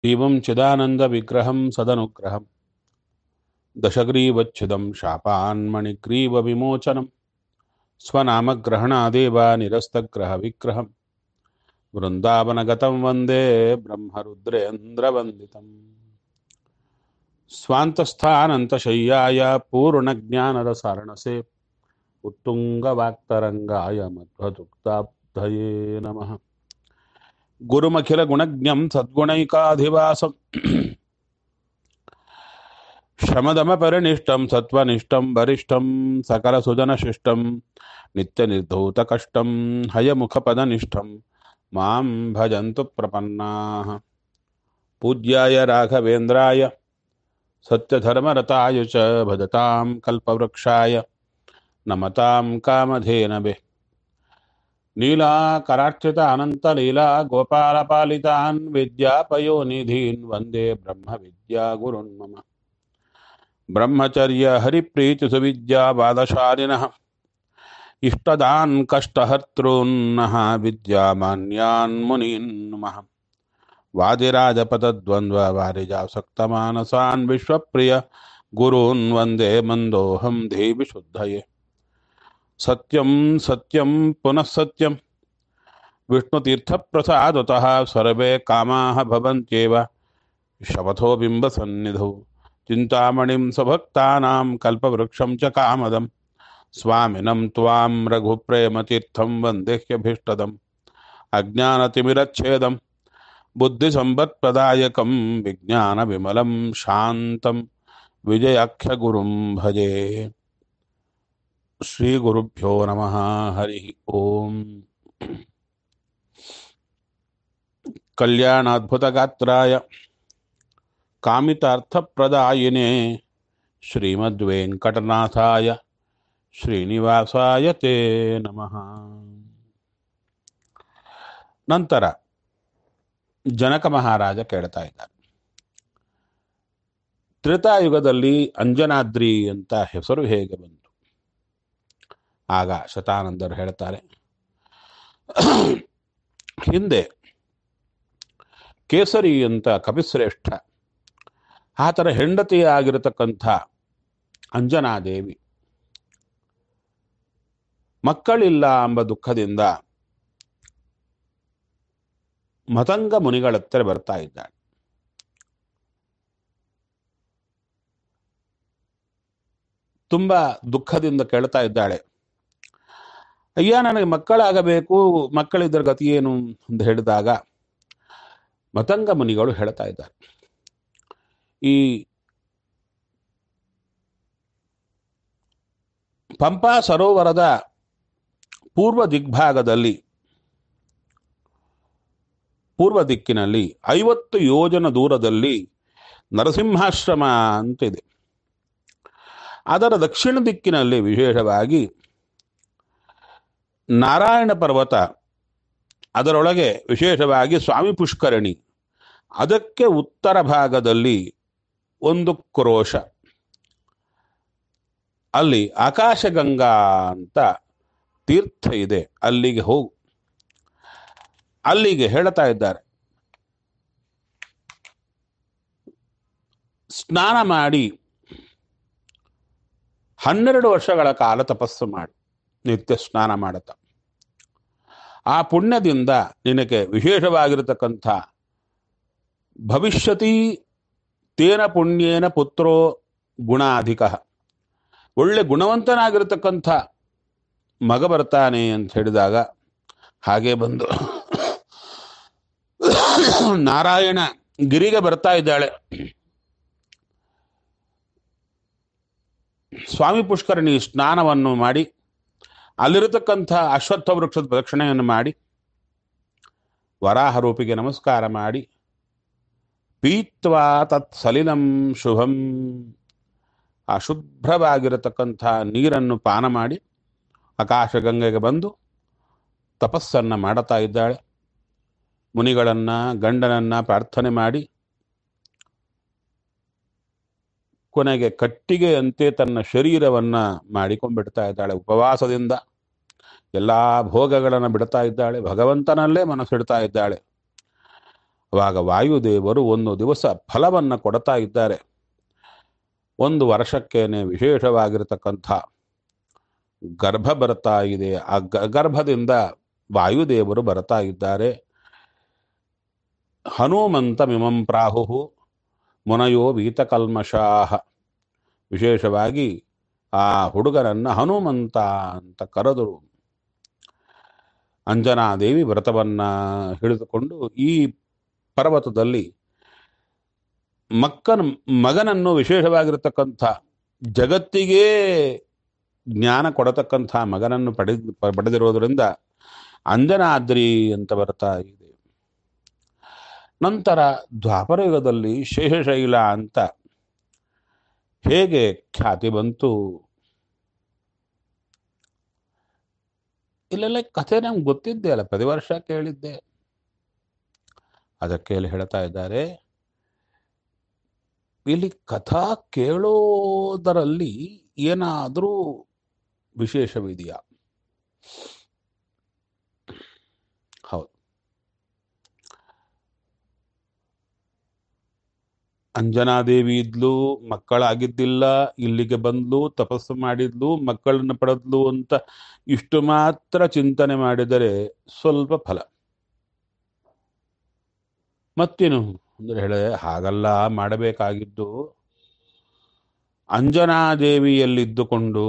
दीवं चिदानन्दविग्रहं सदनुग्रहं दशग्रीवच्छिदं शापान्मणिग्रीवविमोचनं स्वनामग्रहणादेव निरस्तग्रहविग्रहं वृन्दावनगतं वन्दे ब्रह्मरुद्रेन्द्रवन्दितम् स्वान्तस्थानन्तशय्याय पूर्णज्ञानरसारणसे उत्तुङ्गवाक्तरङ्गाय मध्वदुक्ताब्धये नमः गुरुमखिलगुणज्ञं सद्गुणैकाधिवासं शमदमपरिनिष्टं सत्त्वनिष्ठं वरिष्ठं सकलसुजनशिष्टं नित्यनिर्धूतकष्टं हयमुखपदनिष्ठं मां भजन्तु प्रपन्नाः पूज्याय राघवेन्द्राय सत्यधर्मरताय च भजतां कल्पवृक्षाय नमतां कामधेनवे नीलाकरार्चित अनन्तलीला गोपालपालितान् विद्यापयोनिधीन् वन्दे ब्रह्मविद्यागुरुन् मम ब्रह्मचर्यहरिप्रीतिसुविद्याबादशालिनः इष्टदान् कष्टहर्तॄन्नः विद्यामान्यान् मुनीन् नमः वादिराजपदद्वन्द्ववारिजासक्तमानसान् विश्वप्रिय गुरून् वन्दे मन्दोऽहं देवि शुद्धये सत्यं सत्यं पुनः सत्यं विष्णुतीर्थप्रसादतः सर्वे कामाः भवन्त्येव शपथो बिम्बसन्निधौ चिन्तामणिं स्वभक्तानां कल्पवृक्षं च कामदं स्वामिनं त्वां रघुप्रेमतीर्थं वन्देह्यभीष्टदम् अज्ञानतिमिरच्छेदं बुद्धिसम्पत्प्रदायकं विज्ञानविमलं शान्तं विजयाख्यगुरुं भजे श्रीगुरुभ्यो नमः हरिः ओम् कल्याणाद्भुतगात्राय कामितार्थप्रदायिने श्रीमद्वेङ्कटनाथाय ಶ್ರೀನಿವಾಸಾಯ ತೇ ನಮಃ ನಂತರ ಜನಕ ಮಹಾರಾಜ ಕೇಳ್ತಾ ಇದ್ದಾರೆ ತ್ರೇತಾಯುಗದಲ್ಲಿ ಅಂಜನಾದ್ರಿ ಅಂತ ಹೆಸರು ಹೇಗೆ ಬಂತು ಆಗ ಶತಾನಂದರು ಹೇಳ್ತಾರೆ ಹಿಂದೆ ಕೇಸರಿ ಅಂತ ಕಪಿಶ್ರೇಷ್ಠ ಆತರ ಹೆಂಡತಿಯಾಗಿರತಕ್ಕಂಥ ಅಂಜನಾದೇವಿ ಮಕ್ಕಳಿಲ್ಲ ಎಂಬ ದುಃಖದಿಂದ ಮತಂಗ ಮುನಿಗಳ ಹತ್ರ ಬರ್ತಾ ಇದ್ದಾಳೆ ತುಂಬಾ ದುಃಖದಿಂದ ಕೇಳ್ತಾ ಇದ್ದಾಳೆ ಅಯ್ಯ ನನಗೆ ಮಕ್ಕಳಾಗಬೇಕು ಮಕ್ಕಳಿದ್ದರ ಗತಿ ಏನು ಅಂತ ಹೇಳಿದಾಗ ಮತಂಗ ಮುನಿಗಳು ಹೇಳ್ತಾ ಇದ್ದಾರೆ ಈ ಪಂಪಾ ಸರೋವರದ ಪೂರ್ವ ದಿಗ್ಭಾಗದಲ್ಲಿ ಪೂರ್ವ ದಿಕ್ಕಿನಲ್ಲಿ ಐವತ್ತು ಯೋಜನ ದೂರದಲ್ಲಿ ನರಸಿಂಹಾಶ್ರಮ ಅಂತ ಇದೆ ಅದರ ದಕ್ಷಿಣ ದಿಕ್ಕಿನಲ್ಲಿ ವಿಶೇಷವಾಗಿ ನಾರಾಯಣ ಪರ್ವತ ಅದರೊಳಗೆ ವಿಶೇಷವಾಗಿ ಸ್ವಾಮಿ ಪುಷ್ಕರಣಿ ಅದಕ್ಕೆ ಉತ್ತರ ಭಾಗದಲ್ಲಿ ಒಂದು ಕ್ರೋಶ ಅಲ್ಲಿ ಆಕಾಶಗಂಗಾ ಅಂತ ತೀರ್ಥ ಇದೆ ಅಲ್ಲಿಗೆ ಹೋಗು ಅಲ್ಲಿಗೆ ಹೇಳ್ತಾ ಇದ್ದಾರೆ ಸ್ನಾನ ಮಾಡಿ ಹನ್ನೆರಡು ವರ್ಷಗಳ ಕಾಲ ತಪಸ್ಸು ಮಾಡಿ ನಿತ್ಯ ಸ್ನಾನ ಮಾಡುತ್ತ ಆ ಪುಣ್ಯದಿಂದ ನಿನಗೆ ವಿಶೇಷವಾಗಿರತಕ್ಕಂಥ ಭವಿಷ್ಯತಿ ತೇನ ಪುಣ್ಯೇನ ಪುತ್ರೋ ಗುಣಾಧಿಕ ಒಳ್ಳೆ ಗುಣವಂತನಾಗಿರತಕ್ಕಂಥ ಮಗ ಬರ್ತಾನೆ ಅಂತ ಹೇಳಿದಾಗ ಹಾಗೆ ಬಂದು ನಾರಾಯಣ ಗಿರಿಗೆ ಬರ್ತಾ ಇದ್ದಾಳೆ ಸ್ವಾಮಿ ಪುಷ್ಕರಣಿ ಸ್ನಾನವನ್ನು ಮಾಡಿ ಅಲ್ಲಿರತಕ್ಕಂಥ ಅಶ್ವತ್ಥ ವೃಕ್ಷದ ಪ್ರದಕ್ಷಿಣೆಯನ್ನು ಮಾಡಿ ವರಾಹ ರೂಪಿಗೆ ನಮಸ್ಕಾರ ಮಾಡಿ ಪೀತ್ವಾ ತತ್ ಸಲಿಲಂ ಶುಭಂ ಅಶುಭ್ರವಾಗಿರತಕ್ಕಂಥ ನೀರನ್ನು ಪಾನ ಮಾಡಿ ಆಕಾಶಗಂಗೆಗೆ ಬಂದು ತಪಸ್ಸನ್ನು ಮಾಡುತ್ತಾ ಇದ್ದಾಳೆ ಮುನಿಗಳನ್ನ ಗಂಡನನ್ನ ಪ್ರಾರ್ಥನೆ ಮಾಡಿ ಕೊನೆಗೆ ಕಟ್ಟಿಗೆಯಂತೆ ತನ್ನ ಶರೀರವನ್ನ ಮಾಡಿಕೊಂಡ್ಬಿಡ್ತಾ ಇದ್ದಾಳೆ ಉಪವಾಸದಿಂದ ಎಲ್ಲಾ ಭೋಗಗಳನ್ನು ಬಿಡ್ತಾ ಇದ್ದಾಳೆ ಭಗವಂತನಲ್ಲೇ ಮನಸ್ಸಿಡ್ತಾ ಇದ್ದಾಳೆ ಅವಾಗ ವಾಯುದೇವರು ಒಂದು ದಿವಸ ಫಲವನ್ನು ಕೊಡ್ತಾ ಇದ್ದಾರೆ ಒಂದು ವರ್ಷಕ್ಕೇನೆ ವಿಶೇಷವಾಗಿರತಕ್ಕಂಥ ಗರ್ಭ ಬರ್ತಾ ಇದೆ ಆ ಗ- ಗರ್ಭದಿಂದ ವಾಯುದೇವರು ಬರ್ತಾ ಇದ್ದಾರೆ ಹನುಮಂತ ಮಿಮಂ ಪ್ರಾಹು ಮುನಯೋ ವೀತಕಲ್ಮಷಾಹ ವಿಶೇಷವಾಗಿ ಆ ಹುಡುಗರನ್ನ ಹನುಮಂತ ಅಂತ ಕರೆದರು ಅಂಜನಾದೇವಿ ವ್ರತವನ್ನ ಹಿಡಿದುಕೊಂಡು ಈ ಪರ್ವತದಲ್ಲಿ ಮಕ್ಕನ ಮಗನನ್ನು ವಿಶೇಷವಾಗಿರತಕ್ಕಂಥ ಜಗತ್ತಿಗೆ ಜ್ಞಾನ ಕೊಡತಕ್ಕಂಥ ಮಗನನ್ನು ಪಡೆದ ಪಡೆದಿರೋದ್ರಿಂದ ಅಂಜನಾದ್ರಿ ಅಂತ ಬರ್ತಾ ಇದೆ ನಂತರ ದ್ವಾಪರಯುಗದಲ್ಲಿ ಶೇಷಶೈಲ ಅಂತ ಹೇಗೆ ಖ್ಯಾತಿ ಬಂತು ಇಲ್ಲೆಲ್ಲ ಕಥೆ ನಮ್ಗೆ ಗೊತ್ತಿದ್ದೆ ಅಲ್ಲ ಪ್ರತಿ ವರ್ಷ ಕೇಳಿದ್ದೆ ಅದಕ್ಕೆ ಇಲ್ಲಿ ಹೇಳ್ತಾ ಇದ್ದಾರೆ ಇಲ್ಲಿ ಕಥಾ ಕೇಳೋದರಲ್ಲಿ ಏನಾದರೂ ವಿಶೇಷವಿದೆಯಾ ಹೌದು ಅಂಜನಾದೇವಿ ಇದ್ಲು ಮಕ್ಕಳಾಗಿದ್ದಿಲ್ಲ ಇಲ್ಲಿಗೆ ಬಂದ್ಲು ತಪಸ್ಸು ಮಾಡಿದ್ಲು ಮಕ್ಕಳನ್ನು ಪಡೆದ್ಲು ಅಂತ ಇಷ್ಟು ಮಾತ್ರ ಚಿಂತನೆ ಮಾಡಿದರೆ ಸ್ವಲ್ಪ ಫಲ ಮತ್ತೇನು ಅಂದ್ರೆ ಹೇಳಿದೆ ಹಾಗಲ್ಲ ಮಾಡಬೇಕಾಗಿದ್ದು ಅಂಜನಾದೇವಿಯಲ್ಲಿದ್ದುಕೊಂಡು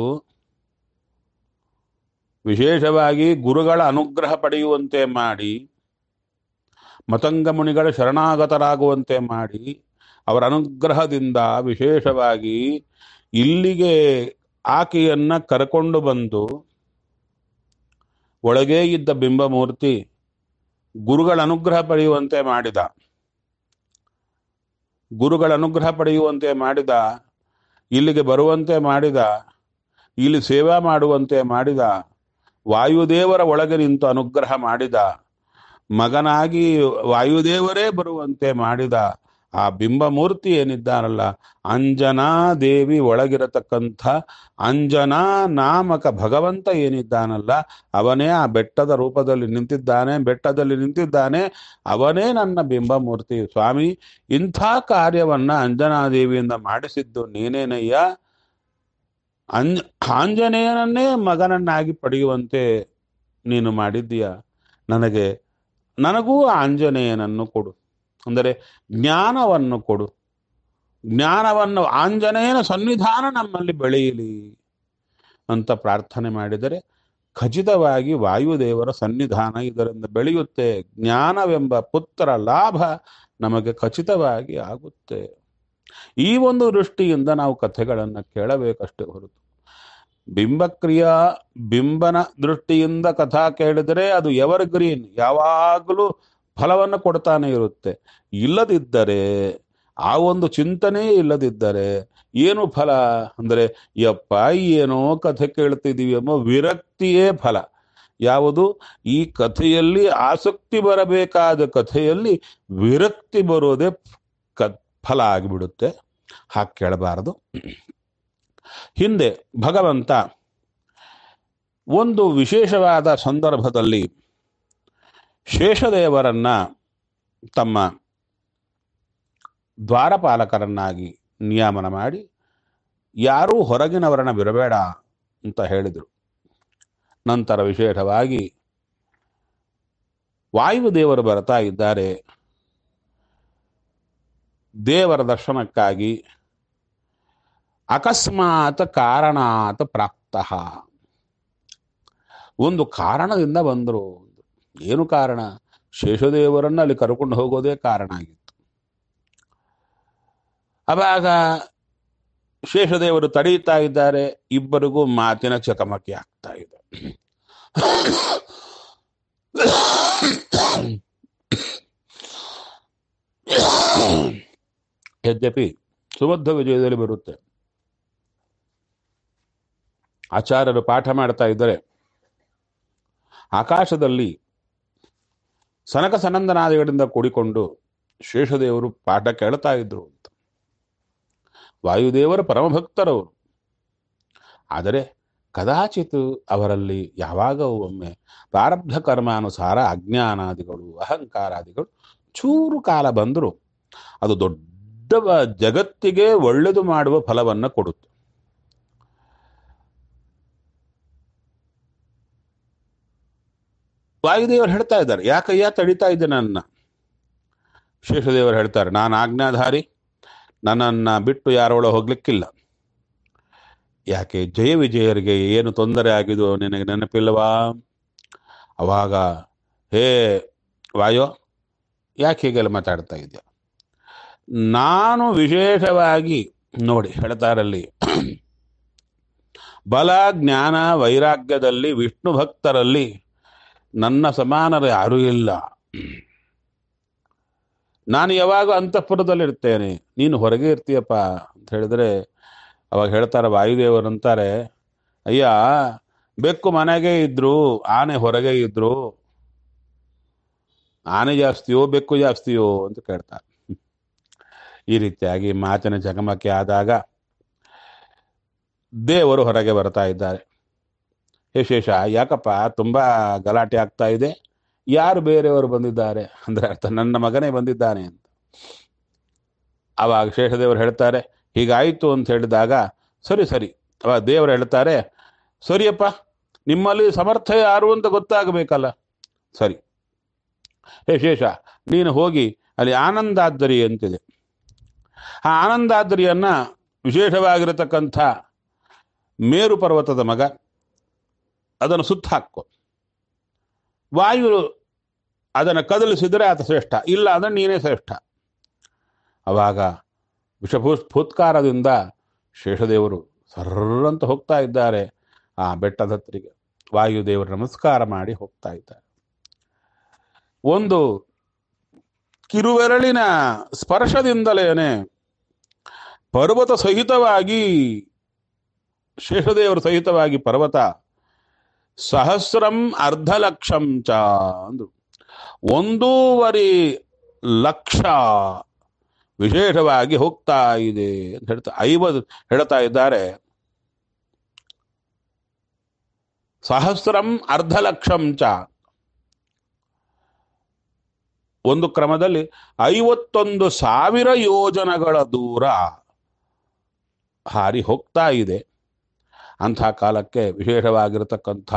ವಿಶೇಷವಾಗಿ ಗುರುಗಳ ಅನುಗ್ರಹ ಪಡೆಯುವಂತೆ ಮಾಡಿ ಮತಂಗ ಮುನಿಗಳ ಶರಣಾಗತರಾಗುವಂತೆ ಮಾಡಿ ಅವರ ಅನುಗ್ರಹದಿಂದ ವಿಶೇಷವಾಗಿ ಇಲ್ಲಿಗೆ ಆಕೆಯನ್ನ ಕರ್ಕೊಂಡು ಬಂದು ಒಳಗೇ ಇದ್ದ ಬಿಂಬಮೂರ್ತಿ ಗುರುಗಳ ಅನುಗ್ರಹ ಪಡೆಯುವಂತೆ ಮಾಡಿದ ಗುರುಗಳ ಅನುಗ್ರಹ ಪಡೆಯುವಂತೆ ಮಾಡಿದ ಇಲ್ಲಿಗೆ ಬರುವಂತೆ ಮಾಡಿದ ಇಲ್ಲಿ ಸೇವಾ ಮಾಡುವಂತೆ ಮಾಡಿದ ವಾಯುದೇವರ ಒಳಗೆ ನಿಂತು ಅನುಗ್ರಹ ಮಾಡಿದ ಮಗನಾಗಿ ವಾಯುದೇವರೇ ಬರುವಂತೆ ಮಾಡಿದ ಆ ಬಿಂಬಮೂರ್ತಿ ಏನಿದ್ದಾನಲ್ಲ ಅಂಜನಾ ದೇವಿ ಒಳಗಿರತಕ್ಕಂಥ ಅಂಜನಾ ನಾಮಕ ಭಗವಂತ ಏನಿದ್ದಾನಲ್ಲ ಅವನೇ ಆ ಬೆಟ್ಟದ ರೂಪದಲ್ಲಿ ನಿಂತಿದ್ದಾನೆ ಬೆಟ್ಟದಲ್ಲಿ ನಿಂತಿದ್ದಾನೆ ಅವನೇ ನನ್ನ ಬಿಂಬಮೂರ್ತಿ ಸ್ವಾಮಿ ಇಂಥ ಕಾರ್ಯವನ್ನ ಅಂಜನಾದೇವಿಯಿಂದ ಮಾಡಿಸಿದ್ದು ನೀನೇನಯ್ಯ ಅಂಜ ಆಂಜನೇಯನನ್ನೇ ಮಗನನ್ನಾಗಿ ಪಡೆಯುವಂತೆ ನೀನು ಮಾಡಿದ್ದೀಯ ನನಗೆ ನನಗೂ ಆಂಜನೇಯನನ್ನು ಕೊಡು ಅಂದರೆ ಜ್ಞಾನವನ್ನು ಕೊಡು ಜ್ಞಾನವನ್ನು ಆಂಜನೇಯನ ಸನ್ನಿಧಾನ ನಮ್ಮಲ್ಲಿ ಬೆಳೆಯಲಿ ಅಂತ ಪ್ರಾರ್ಥನೆ ಮಾಡಿದರೆ ಖಚಿತವಾಗಿ ವಾಯುದೇವರ ಸನ್ನಿಧಾನ ಇದರಿಂದ ಬೆಳೆಯುತ್ತೆ ಜ್ಞಾನವೆಂಬ ಪುತ್ರ ಲಾಭ ನಮಗೆ ಖಚಿತವಾಗಿ ಆಗುತ್ತೆ ಈ ಒಂದು ದೃಷ್ಟಿಯಿಂದ ನಾವು ಕಥೆಗಳನ್ನು ಕೇಳಬೇಕಷ್ಟೇ ಹೊರತು ಬಿಂಬಕ್ರಿಯಾ ಬಿಂಬನ ದೃಷ್ಟಿಯಿಂದ ಕಥಾ ಕೇಳಿದರೆ ಅದು ಎವರ್ ಗ್ರೀನ್ ಯಾವಾಗಲೂ ಫಲವನ್ನು ಕೊಡ್ತಾನೆ ಇರುತ್ತೆ ಇಲ್ಲದಿದ್ದರೆ ಆ ಒಂದು ಚಿಂತನೆ ಇಲ್ಲದಿದ್ದರೆ ಏನು ಫಲ ಅಂದರೆ ಯಪ್ಪ ಏನೋ ಕಥೆ ಕೇಳ್ತಿದೀವಿ ಎಂಬ ವಿರಕ್ತಿಯೇ ಫಲ ಯಾವುದು ಈ ಕಥೆಯಲ್ಲಿ ಆಸಕ್ತಿ ಬರಬೇಕಾದ ಕಥೆಯಲ್ಲಿ ವಿರಕ್ತಿ ಬರೋದೇ ಕ ಫಲ ಆಗಿಬಿಡುತ್ತೆ ಹಾಗೆ ಕೇಳಬಾರದು ಹಿಂದೆ ಭಗವಂತ ಒಂದು ವಿಶೇಷವಾದ ಸಂದರ್ಭದಲ್ಲಿ ಶೇಷದೇವರನ್ನ ತಮ್ಮ ದ್ವಾರಪಾಲಕರನ್ನಾಗಿ ನಿಯಾಮನ ಮಾಡಿ ಯಾರೂ ಹೊರಗಿನವರನ್ನ ಬಿಡಬೇಡ ಅಂತ ಹೇಳಿದರು ನಂತರ ವಿಶೇಷವಾಗಿ ವಾಯುದೇವರು ಬರ್ತಾ ಇದ್ದಾರೆ ದೇವರ ದರ್ಶನಕ್ಕಾಗಿ ಅಕಸ್ಮಾತ್ ಕಾರಣಾತ್ ಪ್ರಾಪ್ತಃ ಒಂದು ಕಾರಣದಿಂದ ಬಂದರು ಏನು ಕಾರಣ ಶೇಷದೇವರನ್ನ ಅಲ್ಲಿ ಕರ್ಕೊಂಡು ಹೋಗೋದೇ ಕಾರಣ ಆಗಿತ್ತು ಅವಾಗ ಶೇಷದೇವರು ತಡೆಯುತ್ತಾ ಇದ್ದಾರೆ ಇಬ್ಬರಿಗೂ ಮಾತಿನ ಚಕಮಕಿ ಆಗ್ತಾ ಇದೆ ಯದ್ಯಪಿ ಸುಬದ್ಧ ವಿಜಯದಲ್ಲಿ ಬರುತ್ತೆ ಆಚಾರ್ಯರು ಪಾಠ ಮಾಡ್ತಾ ಇದ್ದರೆ ಆಕಾಶದಲ್ಲಿ ಸನಕ ಸನಂದನಾದಿಗಳಿಂದ ಕೂಡಿಕೊಂಡು ಶೇಷದೇವರು ಪಾಠ ಕೇಳ್ತಾ ಇದ್ರು ಅಂತ ವಾಯುದೇವರ ಪರಮಭಕ್ತರವರು ಆದರೆ ಕದಾಚಿತ್ ಅವರಲ್ಲಿ ಯಾವಾಗ ಒಮ್ಮೆ ಪ್ರಾರಬ್ಧ ಕರ್ಮಾನುಸಾರ ಅಜ್ಞಾನಾದಿಗಳು ಅಹಂಕಾರಾದಿಗಳು ಚೂರು ಕಾಲ ಬಂದರೂ ಅದು ದೊಡ್ಡ ವ- ಜಗತ್ತಿಗೆ ಒಳ್ಳೆಯದು ಮಾಡುವ ಫಲವನ್ನು ಕೊಡುತ್ತೆ ವಾಯುದೇವರು ಹೇಳ್ತಾ ಇದ್ದಾರೆ ಯಾಕಯ್ಯ ತಡಿತಾ ಇದ್ದೆ ನನ್ನ ಶೇಷದೇವರು ಹೇಳ್ತಾರೆ ನಾನು ಆಜ್ಞಾಧಾರಿ ನನ್ನನ್ನ ಬಿಟ್ಟು ಯಾರೊಳ ಹೋಗ್ಲಿಕ್ಕಿಲ್ಲ ಯಾಕೆ ಜಯ ವಿಜಯರಿಗೆ ಏನು ತೊಂದರೆ ಆಗಿದೋ ನಿನಗೆ ನೆನಪಿಲ್ಲವಾ ಅವಾಗ ಹೇ ವಾಯೋ ಯಾಕೆ ಹೀಗೆಲ್ಲ ಮಾತಾಡ್ತಾ ಇದೆಯಾ ನಾನು ವಿಶೇಷವಾಗಿ ನೋಡಿ ಹೇಳ್ತಾರಲ್ಲಿ ಬಲ ಜ್ಞಾನ ವೈರಾಗ್ಯದಲ್ಲಿ ವಿಷ್ಣು ಭಕ್ತರಲ್ಲಿ ನನ್ನ ಸಮಾನರು ಯಾರೂ ಇಲ್ಲ ನಾನು ಯಾವಾಗ ಅಂತಃಪುರದಲ್ಲಿರ್ತೇನೆ ನೀನು ಹೊರಗೆ ಇರ್ತೀಯಪ್ಪ ಅಂತ ಹೇಳಿದ್ರೆ ಅವಾಗ ಹೇಳ್ತಾರೆ ವಾಯುದೇವರು ಅಂತಾರೆ ಅಯ್ಯ ಬೆಕ್ಕು ಮನೆಗೆ ಇದ್ರು ಆನೆ ಹೊರಗೆ ಇದ್ರು ಆನೆ ಜಾಸ್ತಿಯೋ ಬೆಕ್ಕು ಜಾಸ್ತಿಯೋ ಅಂತ ಕೇಳ್ತಾರೆ ಈ ರೀತಿಯಾಗಿ ಮಾತಿನ ಜಗಮಕ್ಕೆ ಆದಾಗ ದೇವರು ಹೊರಗೆ ಬರ್ತಾ ಇದ್ದಾರೆ ಹೇ ಶೇಷ ಯಾಕಪ್ಪ ತುಂಬಾ ಗಲಾಟೆ ಆಗ್ತಾ ಇದೆ ಯಾರು ಬೇರೆಯವರು ಬಂದಿದ್ದಾರೆ ಅಂದ್ರೆ ಅರ್ಥ ನನ್ನ ಮಗನೇ ಬಂದಿದ್ದಾನೆ ಅಂತ ಅವಾಗ ಶೇಷದೇವರು ಹೇಳ್ತಾರೆ ಹೀಗಾಯಿತು ಅಂತ ಹೇಳಿದಾಗ ಸರಿ ಸರಿ ಅವಾಗ ದೇವರು ಹೇಳ್ತಾರೆ ಸರಿಯಪ್ಪ ನಿಮ್ಮಲ್ಲಿ ಸಮರ್ಥ ಯಾರು ಅಂತ ಗೊತ್ತಾಗಬೇಕಲ್ಲ ಸರಿ ಹೇ ಶೇಷ ನೀನು ಹೋಗಿ ಅಲ್ಲಿ ಆನಂದಾದ್ರಿ ಅಂತಿದೆ ಆ ಆನಂದಾದ್ರಿಯನ್ನ ವಿಶೇಷವಾಗಿರತಕ್ಕಂಥ ಮೇರು ಪರ್ವತದ ಮಗ ಅದನ್ನು ಸುತ್ತ ಹಾಕೋ ವಾಯು ಅದನ್ನು ಕದಲಿಸಿದರೆ ಆತ ಶ್ರೇಷ್ಠ ಇಲ್ಲ ಅಂದ್ರೆ ನೀನೇ ಶ್ರೇಷ್ಠ ಅವಾಗ ವಿಷಭೂ ಫೂತ್ಕಾರದಿಂದ ಶೇಷದೇವರು ಸರ್ರಂತ ಹೋಗ್ತಾ ಇದ್ದಾರೆ ಆ ಬೆಟ್ಟದ ಹತ್ತಿರಿಗೆ ವಾಯುದೇವರು ನಮಸ್ಕಾರ ಮಾಡಿ ಹೋಗ್ತಾ ಇದ್ದಾರೆ ಒಂದು ಕಿರುವೆರಳಿನ ಸ್ಪರ್ಶದಿಂದಲೇನೆ ಪರ್ವತ ಸಹಿತವಾಗಿ ಶೇಷದೇವರು ಸಹಿತವಾಗಿ ಪರ್ವತ ಸಹಸ್ರಂ ಅರ್ಧ ಲಕ್ಷಂ ಚ ಅಂದ್ರು ಒಂದೂವರೆ ಲಕ್ಷ ವಿಶೇಷವಾಗಿ ಹೋಗ್ತಾ ಇದೆ ಅಂತ ಹೇಳ್ತಾ ಐವತ್ತು ಹೇಳ್ತಾ ಇದ್ದಾರೆ ಸಹಸ್ರಂ ಅರ್ಧ ಲಕ್ಷಂ ಚ ಒಂದು ಕ್ರಮದಲ್ಲಿ ಐವತ್ತೊಂದು ಸಾವಿರ ಯೋಜನಗಳ ದೂರ ಹಾರಿ ಹೋಗ್ತಾ ಇದೆ ಅಂಥ ಕಾಲಕ್ಕೆ ವಿಶೇಷವಾಗಿರತಕ್ಕಂಥ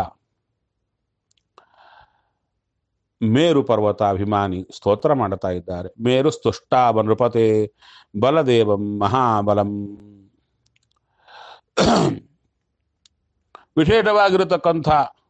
ಮೇರು ಪರ್ವತಾಭಿಮಾನಿ ಸ್ತೋತ್ರ ಮಾಡ್ತಾ ಇದ್ದಾರೆ ಮೇರು ಸ್ತುಷ್ಟಾವ ನೃಪತೆ ಬಲದೇವಂ ಮಹಾಬಲಂ ವಿಶೇಷವಾಗಿರತಕ್ಕಂಥ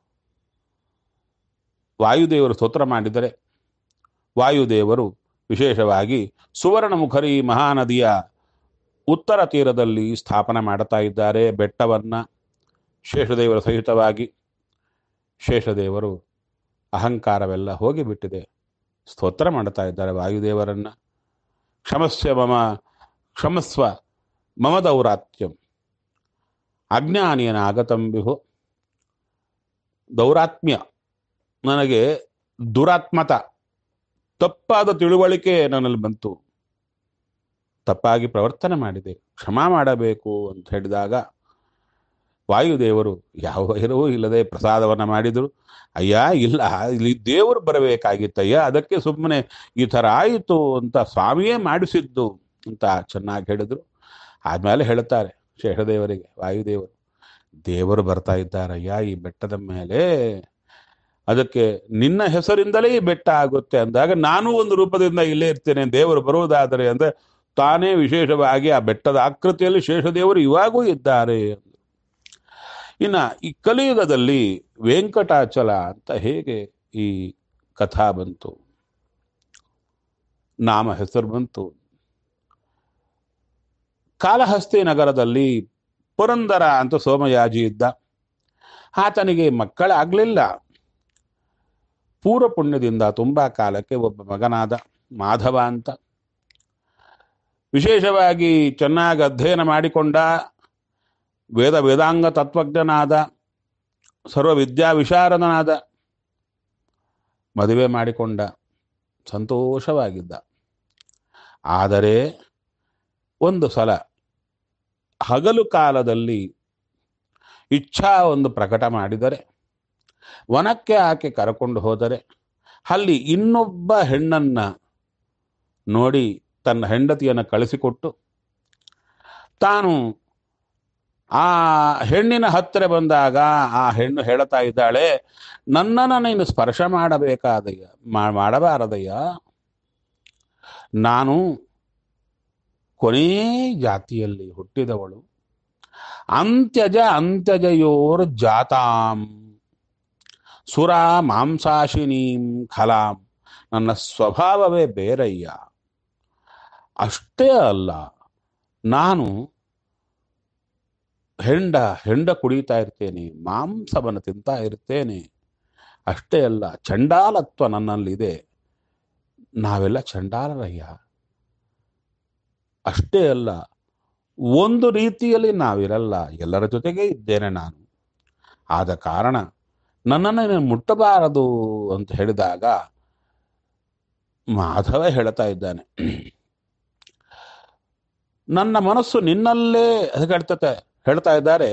ವಾಯುದೇವರು ಸ್ತೋತ್ರ ಮಾಡಿದರೆ ವಾಯುದೇವರು ವಿಶೇಷವಾಗಿ ಸುವರ್ಣಮುಖರಿ ಮಹಾನದಿಯ ಉತ್ತರ ತೀರದಲ್ಲಿ ಸ್ಥಾಪನೆ ಮಾಡ್ತಾ ಇದ್ದಾರೆ ಬೆಟ್ಟವನ್ನ ಶೇಷದೇವರ ಸಹಿತವಾಗಿ ಶೇಷದೇವರು ಅಹಂಕಾರವೆಲ್ಲ ಹೋಗಿಬಿಟ್ಟಿದೆ ಸ್ತೋತ್ರ ಮಾಡ್ತಾ ಇದ್ದಾರೆ ವಾಯುದೇವರನ್ನ ಕ್ಷಮಸ್ಯ ಮಮ ಕ್ಷಮಸ್ವ ಮಮ ದೌರಾತ್ಯಂ ಅಜ್ಞಾನಿಯನ ಆಗತಂ ವಿಭು ದೌರಾತ್ಮ್ಯ ನನಗೆ ದುರಾತ್ಮತ ತಪ್ಪಾದ ತಿಳುವಳಿಕೆ ನನ್ನಲ್ಲಿ ಬಂತು ತಪ್ಪಾಗಿ ಪ್ರವರ್ತನೆ ಮಾಡಿದೆ ಕ್ಷಮಾ ಮಾಡಬೇಕು ಅಂತ ಹೇಳಿದಾಗ ವಾಯುದೇವರು ಯಾವ ವೈರವೂ ಇಲ್ಲದೆ ಪ್ರಸಾದವನ್ನ ಮಾಡಿದರು ಅಯ್ಯ ಇಲ್ಲ ಇಲ್ಲಿ ದೇವರು ಬರಬೇಕಾಗಿತ್ತಯ್ಯ ಅದಕ್ಕೆ ಸುಮ್ಮನೆ ಈ ಥರ ಆಯಿತು ಅಂತ ಸ್ವಾಮಿಯೇ ಮಾಡಿಸಿದ್ದು ಅಂತ ಚೆನ್ನಾಗಿ ಹೇಳಿದ್ರು ಆದ್ಮೇಲೆ ಹೇಳ್ತಾರೆ ಶೇಷದೇವರಿಗೆ ವಾಯುದೇವರು ದೇವರು ಬರ್ತಾ ಇದ್ದಾರಯ್ಯ ಈ ಬೆಟ್ಟದ ಮೇಲೆ ಅದಕ್ಕೆ ನಿನ್ನ ಹೆಸರಿಂದಲೇ ಈ ಬೆಟ್ಟ ಆಗುತ್ತೆ ಅಂದಾಗ ನಾನು ಒಂದು ರೂಪದಿಂದ ಇಲ್ಲೇ ಇರ್ತೇನೆ ದೇವರು ಬರುವುದಾದರೆ ಅಂದ್ರೆ ತಾನೇ ವಿಶೇಷವಾಗಿ ಆ ಬೆಟ್ಟದ ಆಕೃತಿಯಲ್ಲಿ ಶೇಷದೇವರು ಇವಾಗೂ ಇದ್ದಾರೆ ಇನ್ನ ಈ ಕಲಿಯುಗದಲ್ಲಿ ವೆಂಕಟಾಚಲ ಅಂತ ಹೇಗೆ ಈ ಕಥಾ ಬಂತು ನಾಮ ಹೆಸರು ಬಂತು ಕಾಲಹಸ್ತಿ ನಗರದಲ್ಲಿ ಪುರಂದರ ಅಂತ ಸೋಮಯಾಜಿ ಇದ್ದ ಆತನಿಗೆ ಮಕ್ಕಳಾಗ್ಲಿಲ್ಲ ಪೂರ್ವ ಪುಣ್ಯದಿಂದ ತುಂಬಾ ಕಾಲಕ್ಕೆ ಒಬ್ಬ ಮಗನಾದ ಮಾಧವ ಅಂತ ವಿಶೇಷವಾಗಿ ಚೆನ್ನಾಗಿ ಅಧ್ಯಯನ ಮಾಡಿಕೊಂಡ ವೇದ ವೇದಾಂಗ ತತ್ವಜ್ಞನಾದ ಸರ್ವ ವಿದ್ಯಾ ವಿಶಾರದನಾದ ಮದುವೆ ಮಾಡಿಕೊಂಡ ಸಂತೋಷವಾಗಿದ್ದ ಆದರೆ ಒಂದು ಸಲ ಹಗಲು ಕಾಲದಲ್ಲಿ ಇಚ್ಛಾ ಒಂದು ಪ್ರಕಟ ಮಾಡಿದರೆ ವನಕ್ಕೆ ಆಕೆ ಕರಕೊಂಡು ಹೋದರೆ ಅಲ್ಲಿ ಇನ್ನೊಬ್ಬ ಹೆಣ್ಣನ್ನ ನೋಡಿ ತನ್ನ ಹೆಂಡತಿಯನ್ನು ಕಳಿಸಿಕೊಟ್ಟು ತಾನು ಆ ಹೆಣ್ಣಿನ ಹತ್ತಿರ ಬಂದಾಗ ಆ ಹೆಣ್ಣು ಹೇಳ್ತಾ ಇದ್ದಾಳೆ ನನ್ನನ್ನು ನೀನು ಸ್ಪರ್ಶ ಮಾಡಬೇಕಾದಯ್ಯ ಮಾ- ಮಾಡಬಾರದಯ್ಯ ನಾನು ಕೊನೇ ಜಾತಿಯಲ್ಲಿ ಹುಟ್ಟಿದವಳು ಅಂತ್ಯಜ ಅಂತ್ಯಜಯೋರ್ ಜಾತಾಂ ಸುರ ಮಾಂಸಾಶಿನೀಂ ಖಲಾಂ ನನ್ನ ಸ್ವಭಾವವೇ ಬೇರಯ್ಯ ಅಷ್ಟೇ ಅಲ್ಲ ನಾನು ಹೆಂಡ ಹೆಂಡ ಕುಡಿತಾ ಇರ್ತೇನೆ ಮಾಂಸವನ್ನು ತಿಂತಾ ಇರ್ತೇನೆ ಅಷ್ಟೇ ಅಲ್ಲ ಚಂಡಾಲತ್ವ ನನ್ನಲ್ಲಿದೆ ನಾವೆಲ್ಲ ಚಂಡಾಲರಯ್ಯ ಅಷ್ಟೇ ಅಲ್ಲ ಒಂದು ರೀತಿಯಲ್ಲಿ ನಾವಿರಲ್ಲ ಎಲ್ಲರ ಜೊತೆಗೆ ಇದ್ದೇನೆ ನಾನು ಆದ ಕಾರಣ ನನ್ನನ್ನು ನೀನು ಮುಟ್ಟಬಾರದು ಅಂತ ಹೇಳಿದಾಗ ಮಾಧವ ಹೇಳ್ತಾ ಇದ್ದಾನೆ ನನ್ನ ಮನಸ್ಸು ನಿನ್ನಲ್ಲೇ ಹೇಳ್ತತೆ ಹೇಳ್ತಾ ಇದ್ದಾರೆ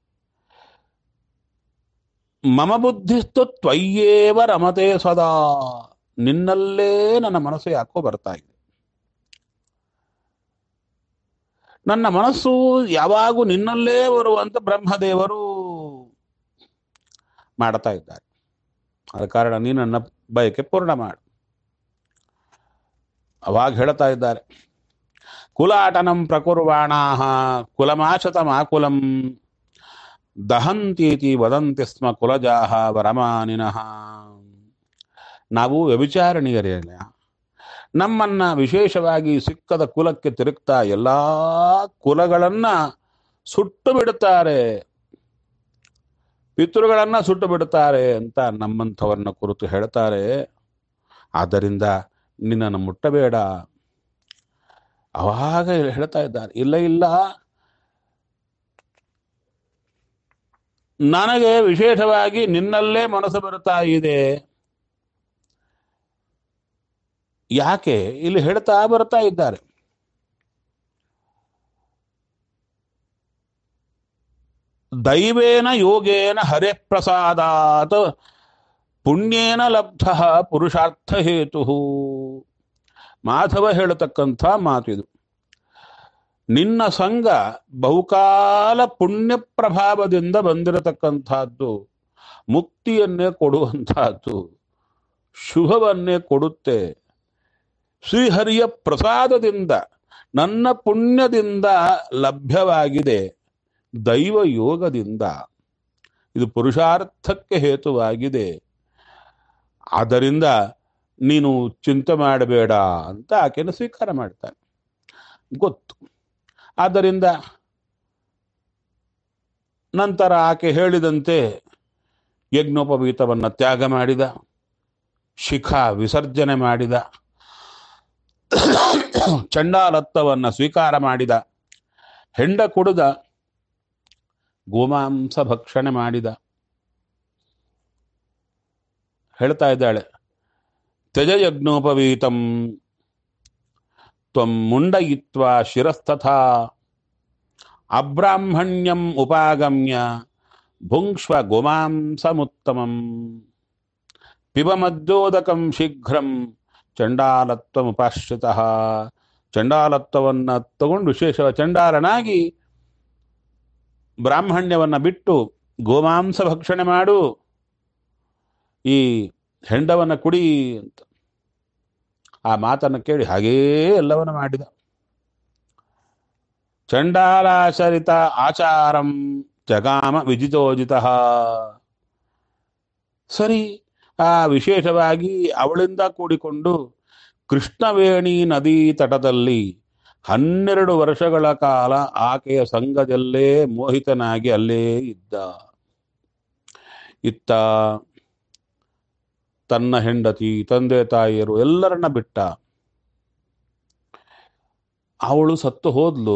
ಮಮ ಬುದ್ಧಿಸ್ತು ತ್ವಯ್ಯೇವ ರಮತೆ ಸದಾ ನಿನ್ನಲ್ಲೇ ನನ್ನ ಮನಸ್ಸು ಯಾಕೋ ಬರ್ತಾ ಇದೆ ನನ್ನ ಮನಸ್ಸು ಯಾವಾಗೂ ನಿನ್ನಲ್ಲೇ ಬರುವಂತ ಬ್ರಹ್ಮದೇವರು ಮಾಡ್ತಾ ಇದ್ದಾರೆ ಆದ ಕಾರಣ ನೀ ನನ್ನ ಬಯಕೆ ಪೂರ್ಣ ಮಾಡು ಅವಾಗ ಹೇಳ್ತಾ ಇದ್ದಾರೆ ಕುಲಾಟನಂ ಪ್ರಕುರ್ವಾಣಾಹ ಕುಲಮಾಶತಮಾಕುಲಂ ದಹಂತೀತಿ ವದಂತಿ ಸ್ಮ ಕುಲಜಾಹ ವರಮಾನಿನಃ ನಾವು ವ್ಯಭಿಚಾರಣೀಯರಲ್ಲ ನಮ್ಮನ್ನ ವಿಶೇಷವಾಗಿ ಸಿಕ್ಕದ ಕುಲಕ್ಕೆ ತಿರುಗ್ತಾ ಎಲ್ಲಾ ಕುಲಗಳನ್ನ ಸುಟ್ಟು ಬಿಡುತ್ತಾರೆ ಪಿತೃಗಳನ್ನ ಸುಟ್ಟು ಬಿಡುತ್ತಾರೆ ಅಂತ ನಮ್ಮಂಥವರನ್ನ ಕುರಿತು ಹೇಳ್ತಾರೆ ಆದ್ದರಿಂದ ನಿನ್ನನ್ನು ಮುಟ್ಟಬೇಡ ಅವಾಗ ಹೇಳ್ತಾ ಇದ್ದಾರೆ ಇಲ್ಲ ಇಲ್ಲ ನನಗೆ ವಿಶೇಷವಾಗಿ ನಿನ್ನಲ್ಲೇ ಮನಸ್ಸು ಬರುತ್ತಾ ಇದೆ ಯಾಕೆ ಇಲ್ಲಿ ಹೇಳ್ತಾ ಬರ್ತಾ ಇದ್ದಾರೆ ದೈವೇನ ಯೋಗೇನ ಹರೇ ಪ್ರಸಾದಾತ್ ಪುಣ್ಯೇನ ಲಬ್ಧ ಪುರುಷಾರ್ಥ ಹೇತು ಮಾಧವ ಹೇಳತಕ್ಕಂಥ ಮಾತಿದು ನಿನ್ನ ಸಂಘ ಬಹುಕಾಲ ಪುಣ್ಯ ಪ್ರಭಾವದಿಂದ ಬಂದಿರತಕ್ಕಂಥದ್ದು ಮುಕ್ತಿಯನ್ನೇ ಕೊಡುವಂತಹದ್ದು ಶುಭವನ್ನೇ ಕೊಡುತ್ತೆ ಶ್ರೀಹರಿಯ ಪ್ರಸಾದದಿಂದ ನನ್ನ ಪುಣ್ಯದಿಂದ ಲಭ್ಯವಾಗಿದೆ ದೈವ ಯೋಗದಿಂದ ಇದು ಪುರುಷಾರ್ಥಕ್ಕೆ ಹೇತುವಾಗಿದೆ ಆದ್ದರಿಂದ ನೀನು ಚಿಂತೆ ಮಾಡಬೇಡ ಅಂತ ಆಕೆಯನ್ನು ಸ್ವೀಕಾರ ಮಾಡ್ತಾನೆ ಗೊತ್ತು ಆದ್ದರಿಂದ ನಂತರ ಆಕೆ ಹೇಳಿದಂತೆ ಯಜ್ಞೋಪವೀತವನ್ನು ತ್ಯಾಗ ಮಾಡಿದ ಶಿಖಾ ವಿಸರ್ಜನೆ ಮಾಡಿದ ಚಂಡಾಲತ್ವವನ್ನು ಸ್ವೀಕಾರ ಮಾಡಿದ ಹೆಂಡ ಕುಡಿದ ಗೋಮಾಂಸ ಭಕ್ಷಣೆ ಮಾಡಿದ ಹೇಳ್ತಾ ಇದ್ದಾಳೆ ತ್ಯಜಯಜ್ಞೋಪವೀತಂ ತ್ವಂ ಮುಂಡಯಿತ್ವ ಶಿರಸ್ತಥಾ ಅಬ್ರಾಹ್ಮಣ್ಯಂ ಉಪಾಗಮ್ಯ ಭುಂಕ್ಷ್ವ ಗೋಮಾಂಸಮುತ್ತಮಂ ಪಿಬಮದ್ಯೋದಕಂ ಶೀಘ್ರಂ ಚಂಡಾಲತ್ವಮುಪಾಶ್ರಿತ ಚಂಡಾಲತ್ವವನ್ನು ತಗೊಂಡು ವಿಶೇಷ ಚಂಡಾಲನಾಗಿ ಬ್ರಾಹ್ಮಣ್ಯವನ್ನು ಬಿಟ್ಟು ಗೋಮಾಂಸ ಭಕ್ಷಣೆ ಮಾಡು ಈ ಹೆಂಡವನ್ನು ಕುಡಿ ಅಂತ ಆ ಮಾತನ್ನು ಕೇಳಿ ಹಾಗೇ ಎಲ್ಲವನ್ನು ಮಾಡಿದ ಚಂಡಾಲಾಚರಿತ ಆಚಾರಂ ಜಗಾಮ ವಿಜಿತೋಜಿತ ಸರಿ ಆ ವಿಶೇಷವಾಗಿ ಅವಳಿಂದ ಕೂಡಿಕೊಂಡು ಕೃಷ್ಣವೇಣಿ ನದಿ ತಟದಲ್ಲಿ ಹನ್ನೆರಡು ವರ್ಷಗಳ ಕಾಲ ಆಕೆಯ ಸಂಘದಲ್ಲೇ ಮೋಹಿತನಾಗಿ ಅಲ್ಲೇ ಇದ್ದ ಇತ್ತ ತನ್ನ ಹೆಂಡತಿ ತಂದೆ ತಾಯಿಯರು ಎಲ್ಲರನ್ನ ಬಿಟ್ಟ ಅವಳು ಸತ್ತು ಹೋದ್ಲು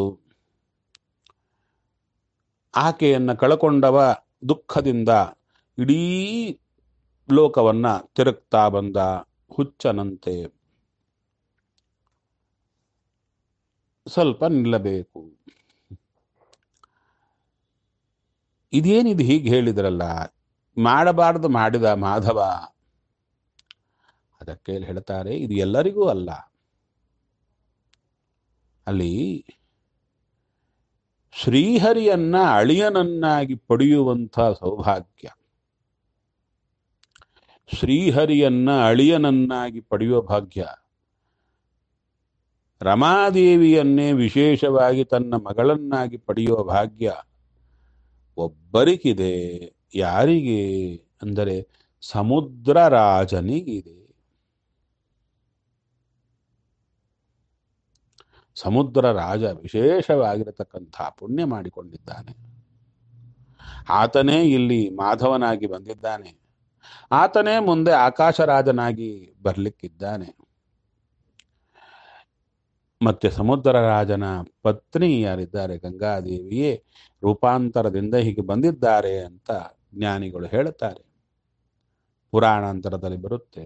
ಆಕೆಯನ್ನ ಕಳಕೊಂಡವ ದುಃಖದಿಂದ ಇಡೀ ಲೋಕವನ್ನ ತಿರುಗ್ತಾ ಬಂದ ಹುಚ್ಚನಂತೆ ಸ್ವಲ್ಪ ನಿಲ್ಲಬೇಕು ಇದೇನಿದು ಹೀಗೆ ಹೇಳಿದ್ರಲ್ಲ ಮಾಡಬಾರದು ಮಾಡಿದ ಮಾಧವ ಅದಕ್ಕೆ ಹೇಳ್ತಾರೆ ಇದು ಎಲ್ಲರಿಗೂ ಅಲ್ಲ ಅಲ್ಲಿ ಶ್ರೀಹರಿಯನ್ನ ಅಳಿಯನನ್ನಾಗಿ ಪಡೆಯುವಂಥ ಸೌಭಾಗ್ಯ ಶ್ರೀಹರಿಯನ್ನ ಅಳಿಯನನ್ನಾಗಿ ಪಡೆಯುವ ಭಾಗ್ಯ ರಮಾದೇವಿಯನ್ನೇ ವಿಶೇಷವಾಗಿ ತನ್ನ ಮಗಳನ್ನಾಗಿ ಪಡೆಯುವ ಭಾಗ್ಯ ಒಬ್ಬರಿಗಿದೆ ಯಾರಿಗೆ ಅಂದರೆ ಸಮುದ್ರ ರಾಜನಿಗಿದೆ ಸಮುದ್ರ ರಾಜ ವಿಶೇಷವಾಗಿರತಕ್ಕಂಥ ಪುಣ್ಯ ಮಾಡಿಕೊಂಡಿದ್ದಾನೆ ಆತನೇ ಇಲ್ಲಿ ಮಾಧವನಾಗಿ ಬಂದಿದ್ದಾನೆ ಆತನೇ ಮುಂದೆ ಆಕಾಶರಾಜನಾಗಿ ಬರ್ಲಿಕ್ಕಿದ್ದಾನೆ ಮತ್ತೆ ಸಮುದ್ರ ರಾಜನ ಪತ್ನಿ ಯಾರಿದ್ದಾರೆ ಗಂಗಾದೇವಿಯೇ ರೂಪಾಂತರದಿಂದ ಹೀಗೆ ಬಂದಿದ್ದಾರೆ ಅಂತ ಜ್ಞಾನಿಗಳು ಹೇಳುತ್ತಾರೆ ಪುರಾಣಾಂತರದಲ್ಲಿ ಬರುತ್ತೆ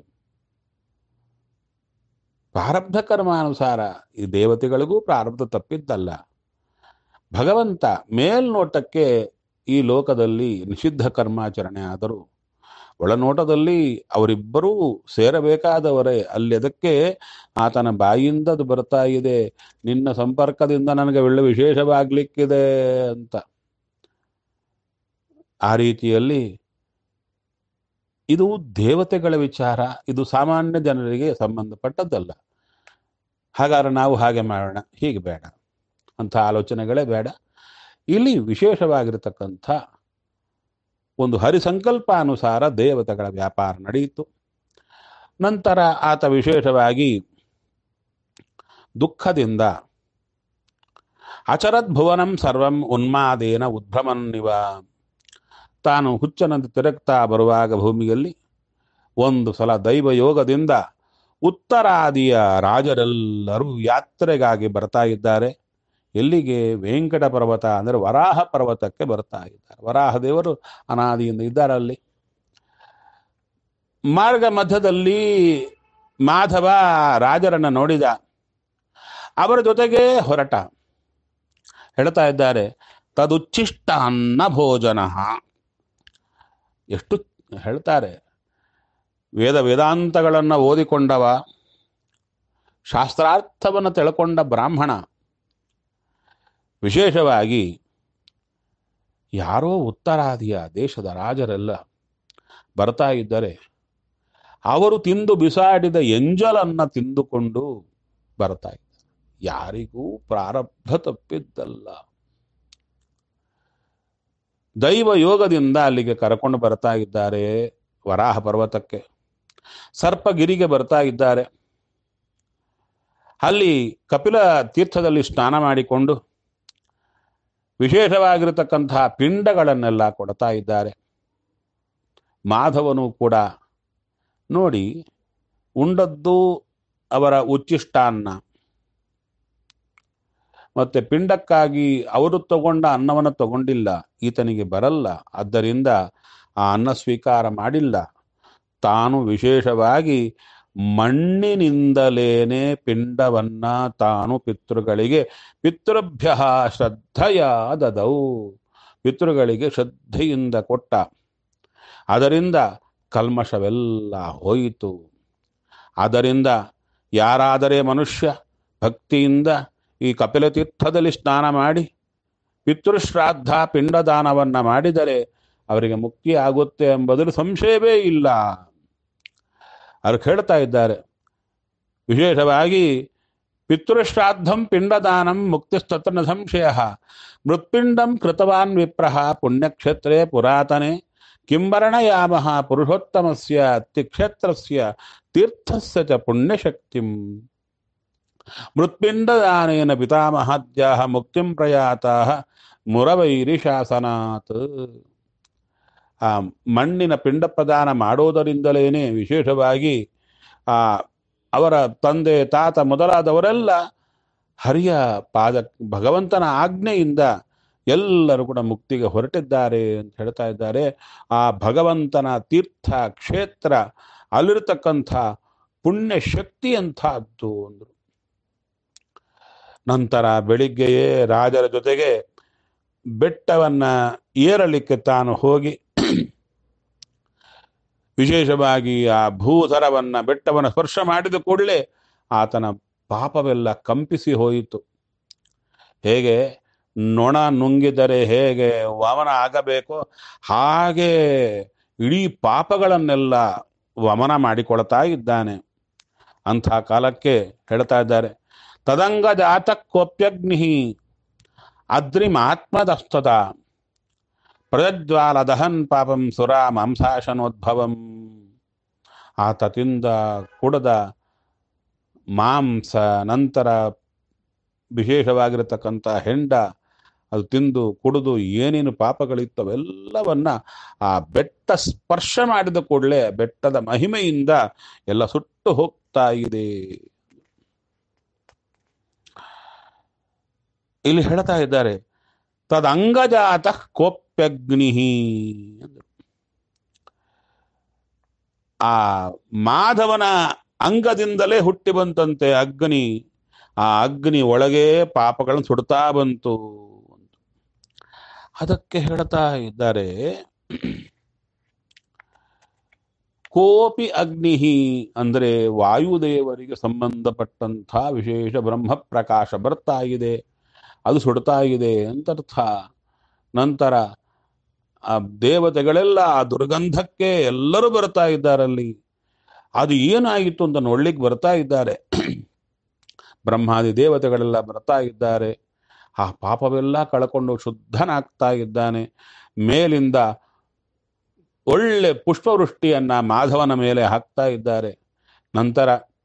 ಪ್ರಾರಬ್ಧ ಕರ್ಮಾನುಸಾರ ಈ ದೇವತೆಗಳಿಗೂ ಪ್ರಾರಬ್ಧ ತಪ್ಪಿದ್ದಲ್ಲ ಭಗವಂತ ಮೇಲ್ನೋಟಕ್ಕೆ ಈ ಲೋಕದಲ್ಲಿ ನಿಷಿದ್ಧ ಕರ್ಮಾಚರಣೆ ಆದರೂ ಒಳನೋಟದಲ್ಲಿ ಅವರಿಬ್ಬರೂ ಸೇರಬೇಕಾದವರೇ ಅಲ್ಲಿ ಅದಕ್ಕೆ ಆತನ ಬಾಯಿಂದ ಅದು ಬರ್ತಾ ಇದೆ ನಿನ್ನ ಸಂಪರ್ಕದಿಂದ ನನಗೆ ಒಳ್ಳೆ ವಿಶೇಷವಾಗ್ಲಿಕ್ಕಿದೆ ಅಂತ ಆ ರೀತಿಯಲ್ಲಿ ಇದು ದೇವತೆಗಳ ವಿಚಾರ ಇದು ಸಾಮಾನ್ಯ ಜನರಿಗೆ ಸಂಬಂಧಪಟ್ಟದ್ದಲ್ಲ ಹಾಗಾದ್ರೆ ನಾವು ಹಾಗೆ ಮಾಡೋಣ ಹೀಗೆ ಬೇಡ ಅಂತ ಆಲೋಚನೆಗಳೇ ಬೇಡ ಇಲ್ಲಿ ವಿಶೇಷವಾಗಿರತಕ್ಕಂಥ ಒಂದು ಹರಿಸಂಕಲ್ಪಾನುಸಾರ ದೇವತೆಗಳ ವ್ಯಾಪಾರ ನಡೆಯಿತು ನಂತರ ಆತ ವಿಶೇಷವಾಗಿ ದುಃಖದಿಂದ ಅಚರದ್ ಭುವನಂ ಸರ್ವಂ ಉನ್ಮಾದೇನ ಉದ್ಭ್ರಮನ್ನಿವ ತಾನು ಹುಚ್ಚನಂತೆ ತಿರುಗ್ತಾ ಬರುವಾಗ ಭೂಮಿಯಲ್ಲಿ ಒಂದು ಸಲ ದೈವ ಯೋಗದಿಂದ ಉತ್ತರಾದಿಯ ರಾಜರೆಲ್ಲರೂ ಯಾತ್ರೆಗಾಗಿ ಬರ್ತಾ ಇದ್ದಾರೆ ಎಲ್ಲಿಗೆ ವೆಂಕಟ ಪರ್ವತ ಅಂದರೆ ವರಾಹ ಪರ್ವತಕ್ಕೆ ಬರ್ತಾ ಇದ್ದಾರೆ ವರಾಹ ದೇವರು ಅನಾದಿಯಿಂದ ಇದ್ದಾರೆ ಅಲ್ಲಿ ಮಾರ್ಗ ಮಧ್ಯದಲ್ಲಿ ಮಾಧವ ರಾಜರನ್ನ ನೋಡಿದ ಅವರ ಜೊತೆಗೆ ಹೊರಟ ಹೇಳ್ತಾ ಇದ್ದಾರೆ ತದುಚ್ಚಿಷ್ಟ ಅನ್ನ ಭೋಜನ ಎಷ್ಟು ಹೇಳ್ತಾರೆ ವೇದ ವೇದಾಂತಗಳನ್ನು ಓದಿಕೊಂಡವ ಶಾಸ್ತ್ರಾರ್ಥವನ್ನು ತಿಳ್ಕೊಂಡ ಬ್ರಾಹ್ಮಣ ವಿಶೇಷವಾಗಿ ಯಾರೋ ಉತ್ತರಾದಿಯ ದೇಶದ ರಾಜರೆಲ್ಲ ಬರ್ತಾ ಇದ್ದರೆ ಅವರು ತಿಂದು ಬಿಸಾಡಿದ ಎಂಜಲನ್ನ ತಿಂದುಕೊಂಡು ಬರ್ತಾ ಇದ್ದಾರೆ ಯಾರಿಗೂ ಪ್ರಾರಬ್ಧ ತಪ್ಪಿದ್ದಲ್ಲ ದೈವ ಯೋಗದಿಂದ ಅಲ್ಲಿಗೆ ಕರ್ಕೊಂಡು ಬರ್ತಾ ಇದ್ದಾರೆ ವರಾಹ ಪರ್ವತಕ್ಕೆ ಸರ್ಪಗಿರಿಗೆ ಬರ್ತಾ ಇದ್ದಾರೆ ಅಲ್ಲಿ ಕಪಿಲ ತೀರ್ಥದಲ್ಲಿ ಸ್ನಾನ ಮಾಡಿಕೊಂಡು ವಿಶೇಷವಾಗಿರತಕ್ಕಂತಹ ಪಿಂಡಗಳನ್ನೆಲ್ಲ ಕೊಡ್ತಾ ಇದ್ದಾರೆ ಮಾಧವನು ಕೂಡ ನೋಡಿ ಉಂಡದ್ದು ಅವರ ಉಚ್ಚಿಷ್ಟಾನ್ನ ಮತ್ತೆ ಪಿಂಡಕ್ಕಾಗಿ ಅವರು ತಗೊಂಡ ಅನ್ನವನ್ನು ತಗೊಂಡಿಲ್ಲ ಈತನಿಗೆ ಬರಲ್ಲ ಆದ್ದರಿಂದ ಆ ಅನ್ನ ಸ್ವೀಕಾರ ಮಾಡಿಲ್ಲ ತಾನು ವಿಶೇಷವಾಗಿ ಮಣ್ಣಿನಿಂದಲೇನೆ ಪಿಂಡವನ್ನ ತಾನು ಪಿತೃಗಳಿಗೆ ಪಿತೃಭ್ಯ ಶ್ರದ್ಧೆಯ ದದೌ ಪಿತೃಗಳಿಗೆ ಶ್ರದ್ಧೆಯಿಂದ ಕೊಟ್ಟ ಅದರಿಂದ ಕಲ್ಮಶವೆಲ್ಲ ಹೋಯಿತು ಆದ್ದರಿಂದ ಯಾರಾದರೆ ಮನುಷ್ಯ ಭಕ್ತಿಯಿಂದ ಈ ಕಪಿಲತೀರ್ಥದಲ್ಲಿ ಸ್ನಾನ ಮಾಡಿ ಪಿತೃಶ್ರಾದ್ದ ಪಿಂಡದಾನವನ್ನ ಮಾಡಿದರೆ ಅವರಿಗೆ ಮುಕ್ತಿ ಆಗುತ್ತೆ ಎಂಬುದರಲ್ಲಿ ಸಂಶಯವೇ ಇಲ್ಲ ಅವ್ರು ಹೇಳ್ತಾ ಇದ್ದಾರೆ ವಿಶೇಷವಾಗಿ ಪಿತೃಶ್ರಾದ್ದಂ ಪಿಂಡದಾನಂ ಮುಕ್ತಿಸ್ತತ್ರ ನ ಸಂಶಯ ಮೃತ್ಪಿಂಡಂ ಕೃತವಾನ್ ವಿಪ್ರಹ ಪುಣ್ಯಕ್ಷೇತ್ರೇ ಪುರಾತನೆ ಕಿಂಬರಣಯಾಮಃ ಪುರುಷೋತ್ತಮಸ್ಯ ಅತ್ತಿಕ್ಷೇತ್ರಸ್ಯ ತೀರ್ಥಸ್ಯ ಚ ಪುಣ್ಯಶಕ್ತಿಂ ಮೃತ್ಪಿಂಡದಾನೇನ ಪಿತಾಮಹಾದ್ಯಾಹ ಮುಕ್ತಿಂ ಪ್ರಯಾತಾಹ ಮುರವೈರಿ ಶಾಸನಾತ್ ಆ ಮಣ್ಣಿನ ಪಿಂಡ ಪ್ರದಾನ ಮಾಡೋದರಿಂದಲೇನೆ ವಿಶೇಷವಾಗಿ ಆ ಅವರ ತಂದೆ ತಾತ ಮೊದಲಾದವರೆಲ್ಲ ಹರಿಯ ಪಾದ ಭಗವಂತನ ಆಜ್ಞೆಯಿಂದ ಎಲ್ಲರೂ ಕೂಡ ಮುಕ್ತಿಗೆ ಹೊರಟಿದ್ದಾರೆ ಅಂತ ಹೇಳ್ತಾ ಇದ್ದಾರೆ ಆ ಭಗವಂತನ ತೀರ್ಥ ಕ್ಷೇತ್ರ ಅಲ್ಲಿರ್ತಕ್ಕಂಥ ಪುಣ್ಯ ಶಕ್ತಿ ಅಂತಹದ್ದು ಅಂದರು ನಂತರ ಬೆಳಿಗ್ಗೆಯೇ ರಾಜರ ಜೊತೆಗೆ ಬೆಟ್ಟವನ್ನ ಏರಲಿಕ್ಕೆ ತಾನು ಹೋಗಿ ವಿಶೇಷವಾಗಿ ಆ ಭೂಧರವನ್ನ ಬೆಟ್ಟವನ್ನು ಸ್ಪರ್ಶ ಮಾಡಿದ ಕೂಡಲೇ ಆತನ ಪಾಪವೆಲ್ಲ ಕಂಪಿಸಿ ಹೋಯಿತು ಹೇಗೆ ನೊಣ ನುಂಗಿದರೆ ಹೇಗೆ ವಮನ ಆಗಬೇಕೋ ಹಾಗೆ ಇಡೀ ಪಾಪಗಳನ್ನೆಲ್ಲ ವಮನ ಮಾಡಿಕೊಳ್ತಾ ಇದ್ದಾನೆ ಅಂಥ ಕಾಲಕ್ಕೆ ಹೇಳ್ತಾ ಇದ್ದಾರೆ ತದಂಗ ಜಾತಕ್ಕೋಪ್ಯಗ್ನಿ ಅದ್ರಿಮಾತ್ಮದಸ್ತದ ಪ್ರಜ್ವಾಲ ದಹನ್ ಪಾಪಂ ಸುರ ಮಾಂಸಾಶನೋದ್ಭವಂ ಆತ ತಿಂದ ಕುಡದ ಮಾಂಸ ನಂತರ ವಿಶೇಷವಾಗಿರತಕ್ಕಂಥ ಹೆಂಡ ಅದು ತಿಂದು ಕುಡಿದು ಏನೇನು ಪಾಪಗಳಿತ್ತು ಅವೆಲ್ಲವನ್ನ ಆ ಬೆಟ್ಟ ಸ್ಪರ್ಶ ಮಾಡಿದ ಕೂಡಲೇ ಬೆಟ್ಟದ ಮಹಿಮೆಯಿಂದ ಎಲ್ಲ ಸುಟ್ಟು ಹೋಗ್ತಾ ಇದೆ ಇಲ್ಲಿ ಹೇಳ್ತಾ ಇದ್ದಾರೆ ತದಂಗಜಾತ ಕೋಪ್ಯಗ್ನಿ ಅಂದ್ರು. ಆ ಮಾಧವನ ಅಂಗದಿಂದಲೇ ಹುಟ್ಟಿ ಬಂತಂತೆ ಅಗ್ನಿ ಆ ಅಗ್ನಿ ಒಳಗೆ ಪಾಪಗಳನ್ನು ಸುಡ್ತಾ ಬಂತು ಅದಕ್ಕೆ ಹೇಳ್ತಾ ಇದ್ದಾರೆ ಕೋಪಿ ಅಗ್ನಿ ಅಂದ್ರೆ ವಾಯುದೇವರಿಗೆ ಸಂಬಂಧಪಟ್ಟಂಥ ವಿಶೇಷ ಬ್ರಹ್ಮ ಪ್ರಕಾಶ ಬರ್ತಾ ಇದೆ ಅದು ಸುಡ್ತಾ ಇದೆ ಅಂತ ಅರ್ಥ ನಂತರ ಆ ದೇವತೆಗಳೆಲ್ಲ ಆ ದುರ್ಗಂಧಕ್ಕೆ ಎಲ್ಲರೂ ಬರ್ತಾ ಇದ್ದಾರಲ್ಲಿ ಅದು ಏನಾಗಿತ್ತು ಅಂತ ನೋಡ್ಲಿಕ್ಕೆ ಬರ್ತಾ ಇದ್ದಾರೆ ಬ್ರಹ್ಮಾದಿ ದೇವತೆಗಳೆಲ್ಲ ಬರ್ತಾ ಇದ್ದಾರೆ ಆ ಪಾಪವೆಲ್ಲ ಕಳ್ಕೊಂಡು ಶುದ್ಧನಾಗ್ತಾ ಇದ್ದಾನೆ ಮೇಲಿಂದ ಒಳ್ಳೆ ಪುಷ್ಪವೃಷ್ಟಿಯನ್ನ ಮಾಧವನ ಮೇಲೆ ಹಾಕ್ತಾ ಇದ್ದಾರೆ ನಂತರ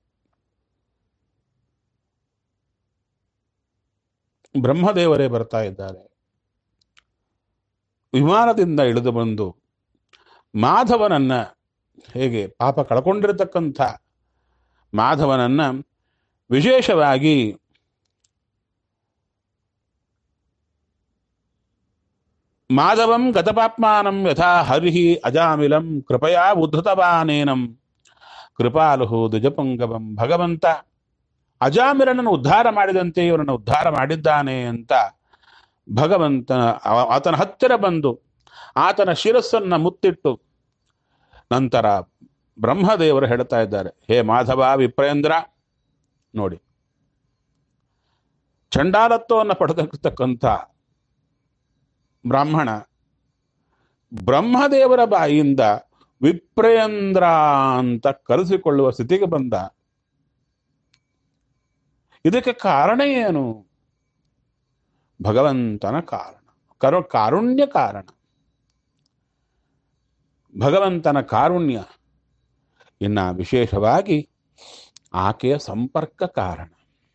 ಬ್ರಹ್ಮದೇವರೇ ಬರ್ತಾ ಇದ್ದಾರೆ ವಿಮಾನದಿಂದ ಇಳಿದು ಬಂದು ಮಾಧವನನ್ನ ಹೇಗೆ ಪಾಪ ಕಳ್ಕೊಂಡಿರತಕ್ಕಂಥ ಮಾಧವನನ್ನ ವಿಶೇಷವಾಗಿ ಮಾಧವಂ ಗತಪಾಪ್ಮಾನಂ ಯಥಾ ಹರಿಹಿ ಅಜಾಮಿಲಂ ಕೃಪಯಾ ಉದ್ಧತವಾನೇನಂ ಕೃಪಾಲುಹು ದ್ವಿಜಪುಂಗವಂ ಭಗವಂತ ಅಜಾಮಿರನನ್ನು ಉದ್ಧಾರ ಮಾಡಿದಂತೆ ಇವರನ್ನು ಉದ್ಧಾರ ಮಾಡಿದ್ದಾನೆ ಅಂತ ಭಗವಂತನ ಅವ- ಆತನ ಹತ್ತಿರ ಬಂದು ಆತನ ಶಿರಸ್ಸನ್ನ ಮುತ್ತಿಟ್ಟು ನಂತರ ಬ್ರಹ್ಮದೇವರು ಹೇಳ್ತಾ ಇದ್ದಾರೆ ಹೇ ಮಾಧವ ವಿಪ್ರೇಂದ್ರ ನೋಡಿ ಚಂಡಾಲತ್ವವನ್ನು ಪಡೆದಿರ್ತಕ್ಕಂಥ ಬ್ರಾಹ್ಮಣ ಬ್ರಹ್ಮದೇವರ ಬಾಯಿಯಿಂದ ವಿಪ್ರೇಂದ್ರ ಅಂತ ಕರೆಸಿಕೊಳ್ಳುವ ಸ್ಥಿತಿಗೆ ಬಂದ ಇದಕ್ಕೆ ಕಾರಣ ಏನು ಭಗವಂತನ ಕಾರಣ ಕರು ಕಾರುಣ್ಯ ಕಾರಣ ಭಗವಂತನ ಕಾರುಣ್ಯ ಇನ್ನ ವಿಶೇಷವಾಗಿ ಆಕೆಯ ಸಂಪರ್ಕ ಕಾರಣ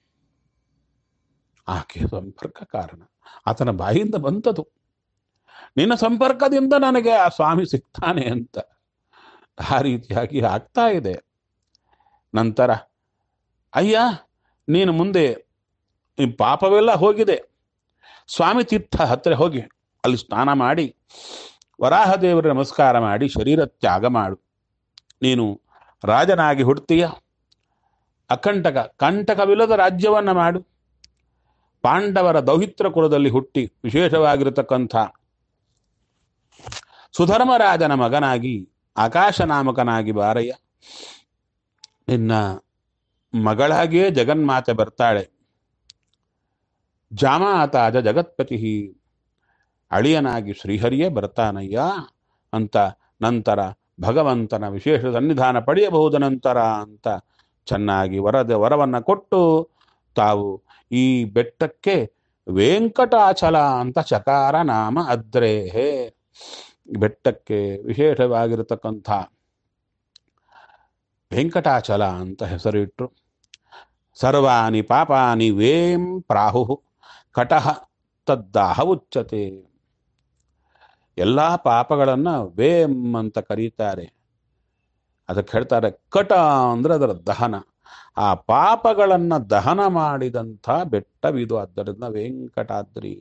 ಆಕೆಯ ಸಂಪರ್ಕ ಕಾರಣ ಆತನ ಬಾಯಿಂದ ಬಂತದು ನಿನ್ನ ಸಂಪರ್ಕದಿಂದ ನನಗೆ ಆ ಸ್ವಾಮಿ ಸಿಗ್ತಾನೆ ಅಂತ ಆ ರೀತಿಯಾಗಿ ಆಗ್ತಾ ಇದೆ ನಂತರ ಅಯ್ಯ ನೀನು ಮುಂದೆ ಈ ಪಾಪವೆಲ್ಲ ಹೋಗಿದೆ ಸ್ವಾಮಿ ತೀರ್ಥ ಹತ್ತಿರ ಹೋಗಿ ಅಲ್ಲಿ ಸ್ನಾನ ಮಾಡಿ ವರಾಹ ದೇವರ ನಮಸ್ಕಾರ ಮಾಡಿ ಶರೀರ ತ್ಯಾಗ ಮಾಡು ನೀನು ರಾಜನಾಗಿ ಹುಡ್ತೀಯ ಅಕಂಟಕ ಕಂಟಕವಿಲ್ಲದ ರಾಜ್ಯವನ್ನ ಮಾಡು ಪಾಂಡವರ ದೌಹಿತ್ರ ಕುಲದಲ್ಲಿ ಹುಟ್ಟಿ ವಿಶೇಷವಾಗಿರತಕ್ಕಂಥ ಸುಧರ್ಮರಾಜನ ಮಗನಾಗಿ ಆಕಾಶನಾಮಕನಾಗಿ ಬಾರಯ್ಯ ನಿನ್ನ ಮಗಳಾಗಿಯೇ ಜಗನ್ಮಾತೆ ಬರ್ತಾಳೆ ಜಾಮಾತಾಜ ಜಗತ್ಪತಿ ಅಳಿಯನಾಗಿ ಶ್ರೀಹರಿಯೇ ಬರ್ತಾನಯ್ಯ ಅಂತ ನಂತರ ಭಗವಂತನ ವಿಶೇಷ ಸನ್ನಿಧಾನ ಪಡೆಯಬಹುದು ನಂತರ ಅಂತ ಚೆನ್ನಾಗಿ ವರದ ವರವನ್ನ ಕೊಟ್ಟು ತಾವು ಈ ಬೆಟ್ಟಕ್ಕೆ ವೆಂಕಟಾಚಲ ಅಂತ ಚಕಾರ ನಾಮ ಅದ್ರೇಹೇ ಬೆಟ್ಟಕ್ಕೆ ವಿಶೇಷವಾಗಿರತಕ್ಕಂಥ ವೆಂಕಟಾಚಲ ಅಂತ ಹೆಸರಿಟ್ರು ಸರ್ವಾನಿ ಪಾಪಾನಿ ವೇಂ ಪ್ರಾಹು ಕಟಹ ತದ್ದಾಹ ಉಚ್ಚತೆ ಎಲ್ಲ ಪಾಪಗಳನ್ನ ವೇಂ ಅಂತ ಕರೀತಾರೆ ಅದಕ್ಕೆ ಹೇಳ್ತಾರೆ ಕಟ ಅಂದ್ರೆ ಅದರ ದಹನ ಆ ಪಾಪಗಳನ್ನ ದಹನ ಮಾಡಿದಂಥ ಬೆಟ್ಟವಿದು ಆದ್ದರಿಂದ ವೆಂಕಟಾದ್ರಿ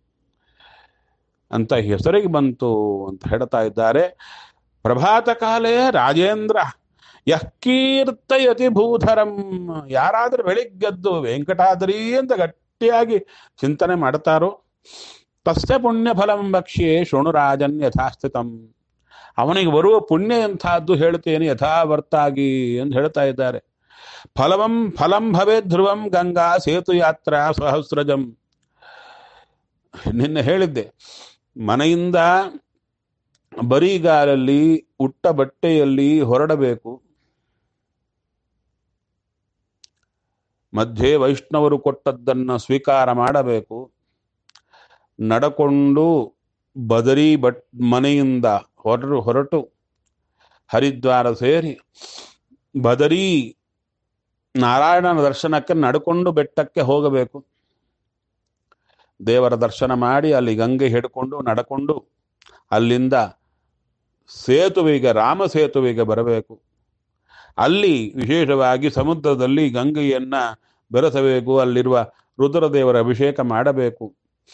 ಅಂತ ಹೆಸರಿಗೆ ಬಂತು ಅಂತ ಹೇಳ್ತಾ ಇದ್ದಾರೆ ಪ್ರಭಾತ ಕಾಲೇ ರಾಜೇಂದ್ರ ಯಕ್ಕೀರ್ತಯತಿ ಭೂಧರಂ ಯಾರಾದ್ರೂ ಬೆಳಿಗ್ಗೆದ್ದು ವೆಂಕಟಾದ್ರಿ ಅಂತ ಗಟ್ಟಿಯಾಗಿ ಚಿಂತನೆ ಮಾಡ್ತಾರೋ ತಸ್ಯ ಪುಣ್ಯ ಫಲಂ ಭಕ್ಷ್ಯೆ ಶೃಣು ರಾಜನ್ ಯಥಾಸ್ಥಿತಂ ಅವನಿಗೆ ಬರುವ ಪುಣ್ಯ ಎಂಥದ್ದು ಹೇಳ್ತೇನೆ ಯಥಾವರ್ತಾಗಿ ಅಂತ ಹೇಳ್ತಾ ಇದ್ದಾರೆ ಫಲವಂ ಫಲಂ ಭವೇ ಧ್ರುವಂ ಗಂಗಾ ಸೇತು ಯಾತ್ರಾ ಸಹಸ್ರಜಂ ನಿನ್ನೆ ಹೇಳಿದ್ದೆ ಮನೆಯಿಂದ ಬರಿಗಾಲಲ್ಲಿ ಉಟ್ಟ ಬಟ್ಟೆಯಲ್ಲಿ ಹೊರಡಬೇಕು ಮಧ್ಯೆ ವೈಷ್ಣವರು ಕೊಟ್ಟದ್ದನ್ನು ಸ್ವೀಕಾರ ಮಾಡಬೇಕು ನಡಕೊಂಡು ಬದರಿ ಬಟ್ ಮನೆಯಿಂದ ಹೊರಟು ಹೊರಟು ಹರಿದ್ವಾರ ಸೇರಿ ಬದರಿ ನಾರಾಯಣನ ದರ್ಶನಕ್ಕೆ ನಡ್ಕೊಂಡು ಬೆಟ್ಟಕ್ಕೆ ಹೋಗಬೇಕು ದೇವರ ದರ್ಶನ ಮಾಡಿ ಅಲ್ಲಿ ಗಂಗೆ ಹಿಡ್ಕೊಂಡು ನಡ್ಕೊಂಡು ಅಲ್ಲಿಂದ ಸೇತುವೆಗೆ ರಾಮ ಸೇತುವೆಗೆ ಬರಬೇಕು ಅಲ್ಲಿ ವಿಶೇಷವಾಗಿ ಸಮುದ್ರದಲ್ಲಿ ಗಂಗೆಯನ್ನ ಬೆರೆಸಬೇಕು ಅಲ್ಲಿರುವ ರುದ್ರದೇವರ ಅಭಿಷೇಕ ಮಾಡಬೇಕು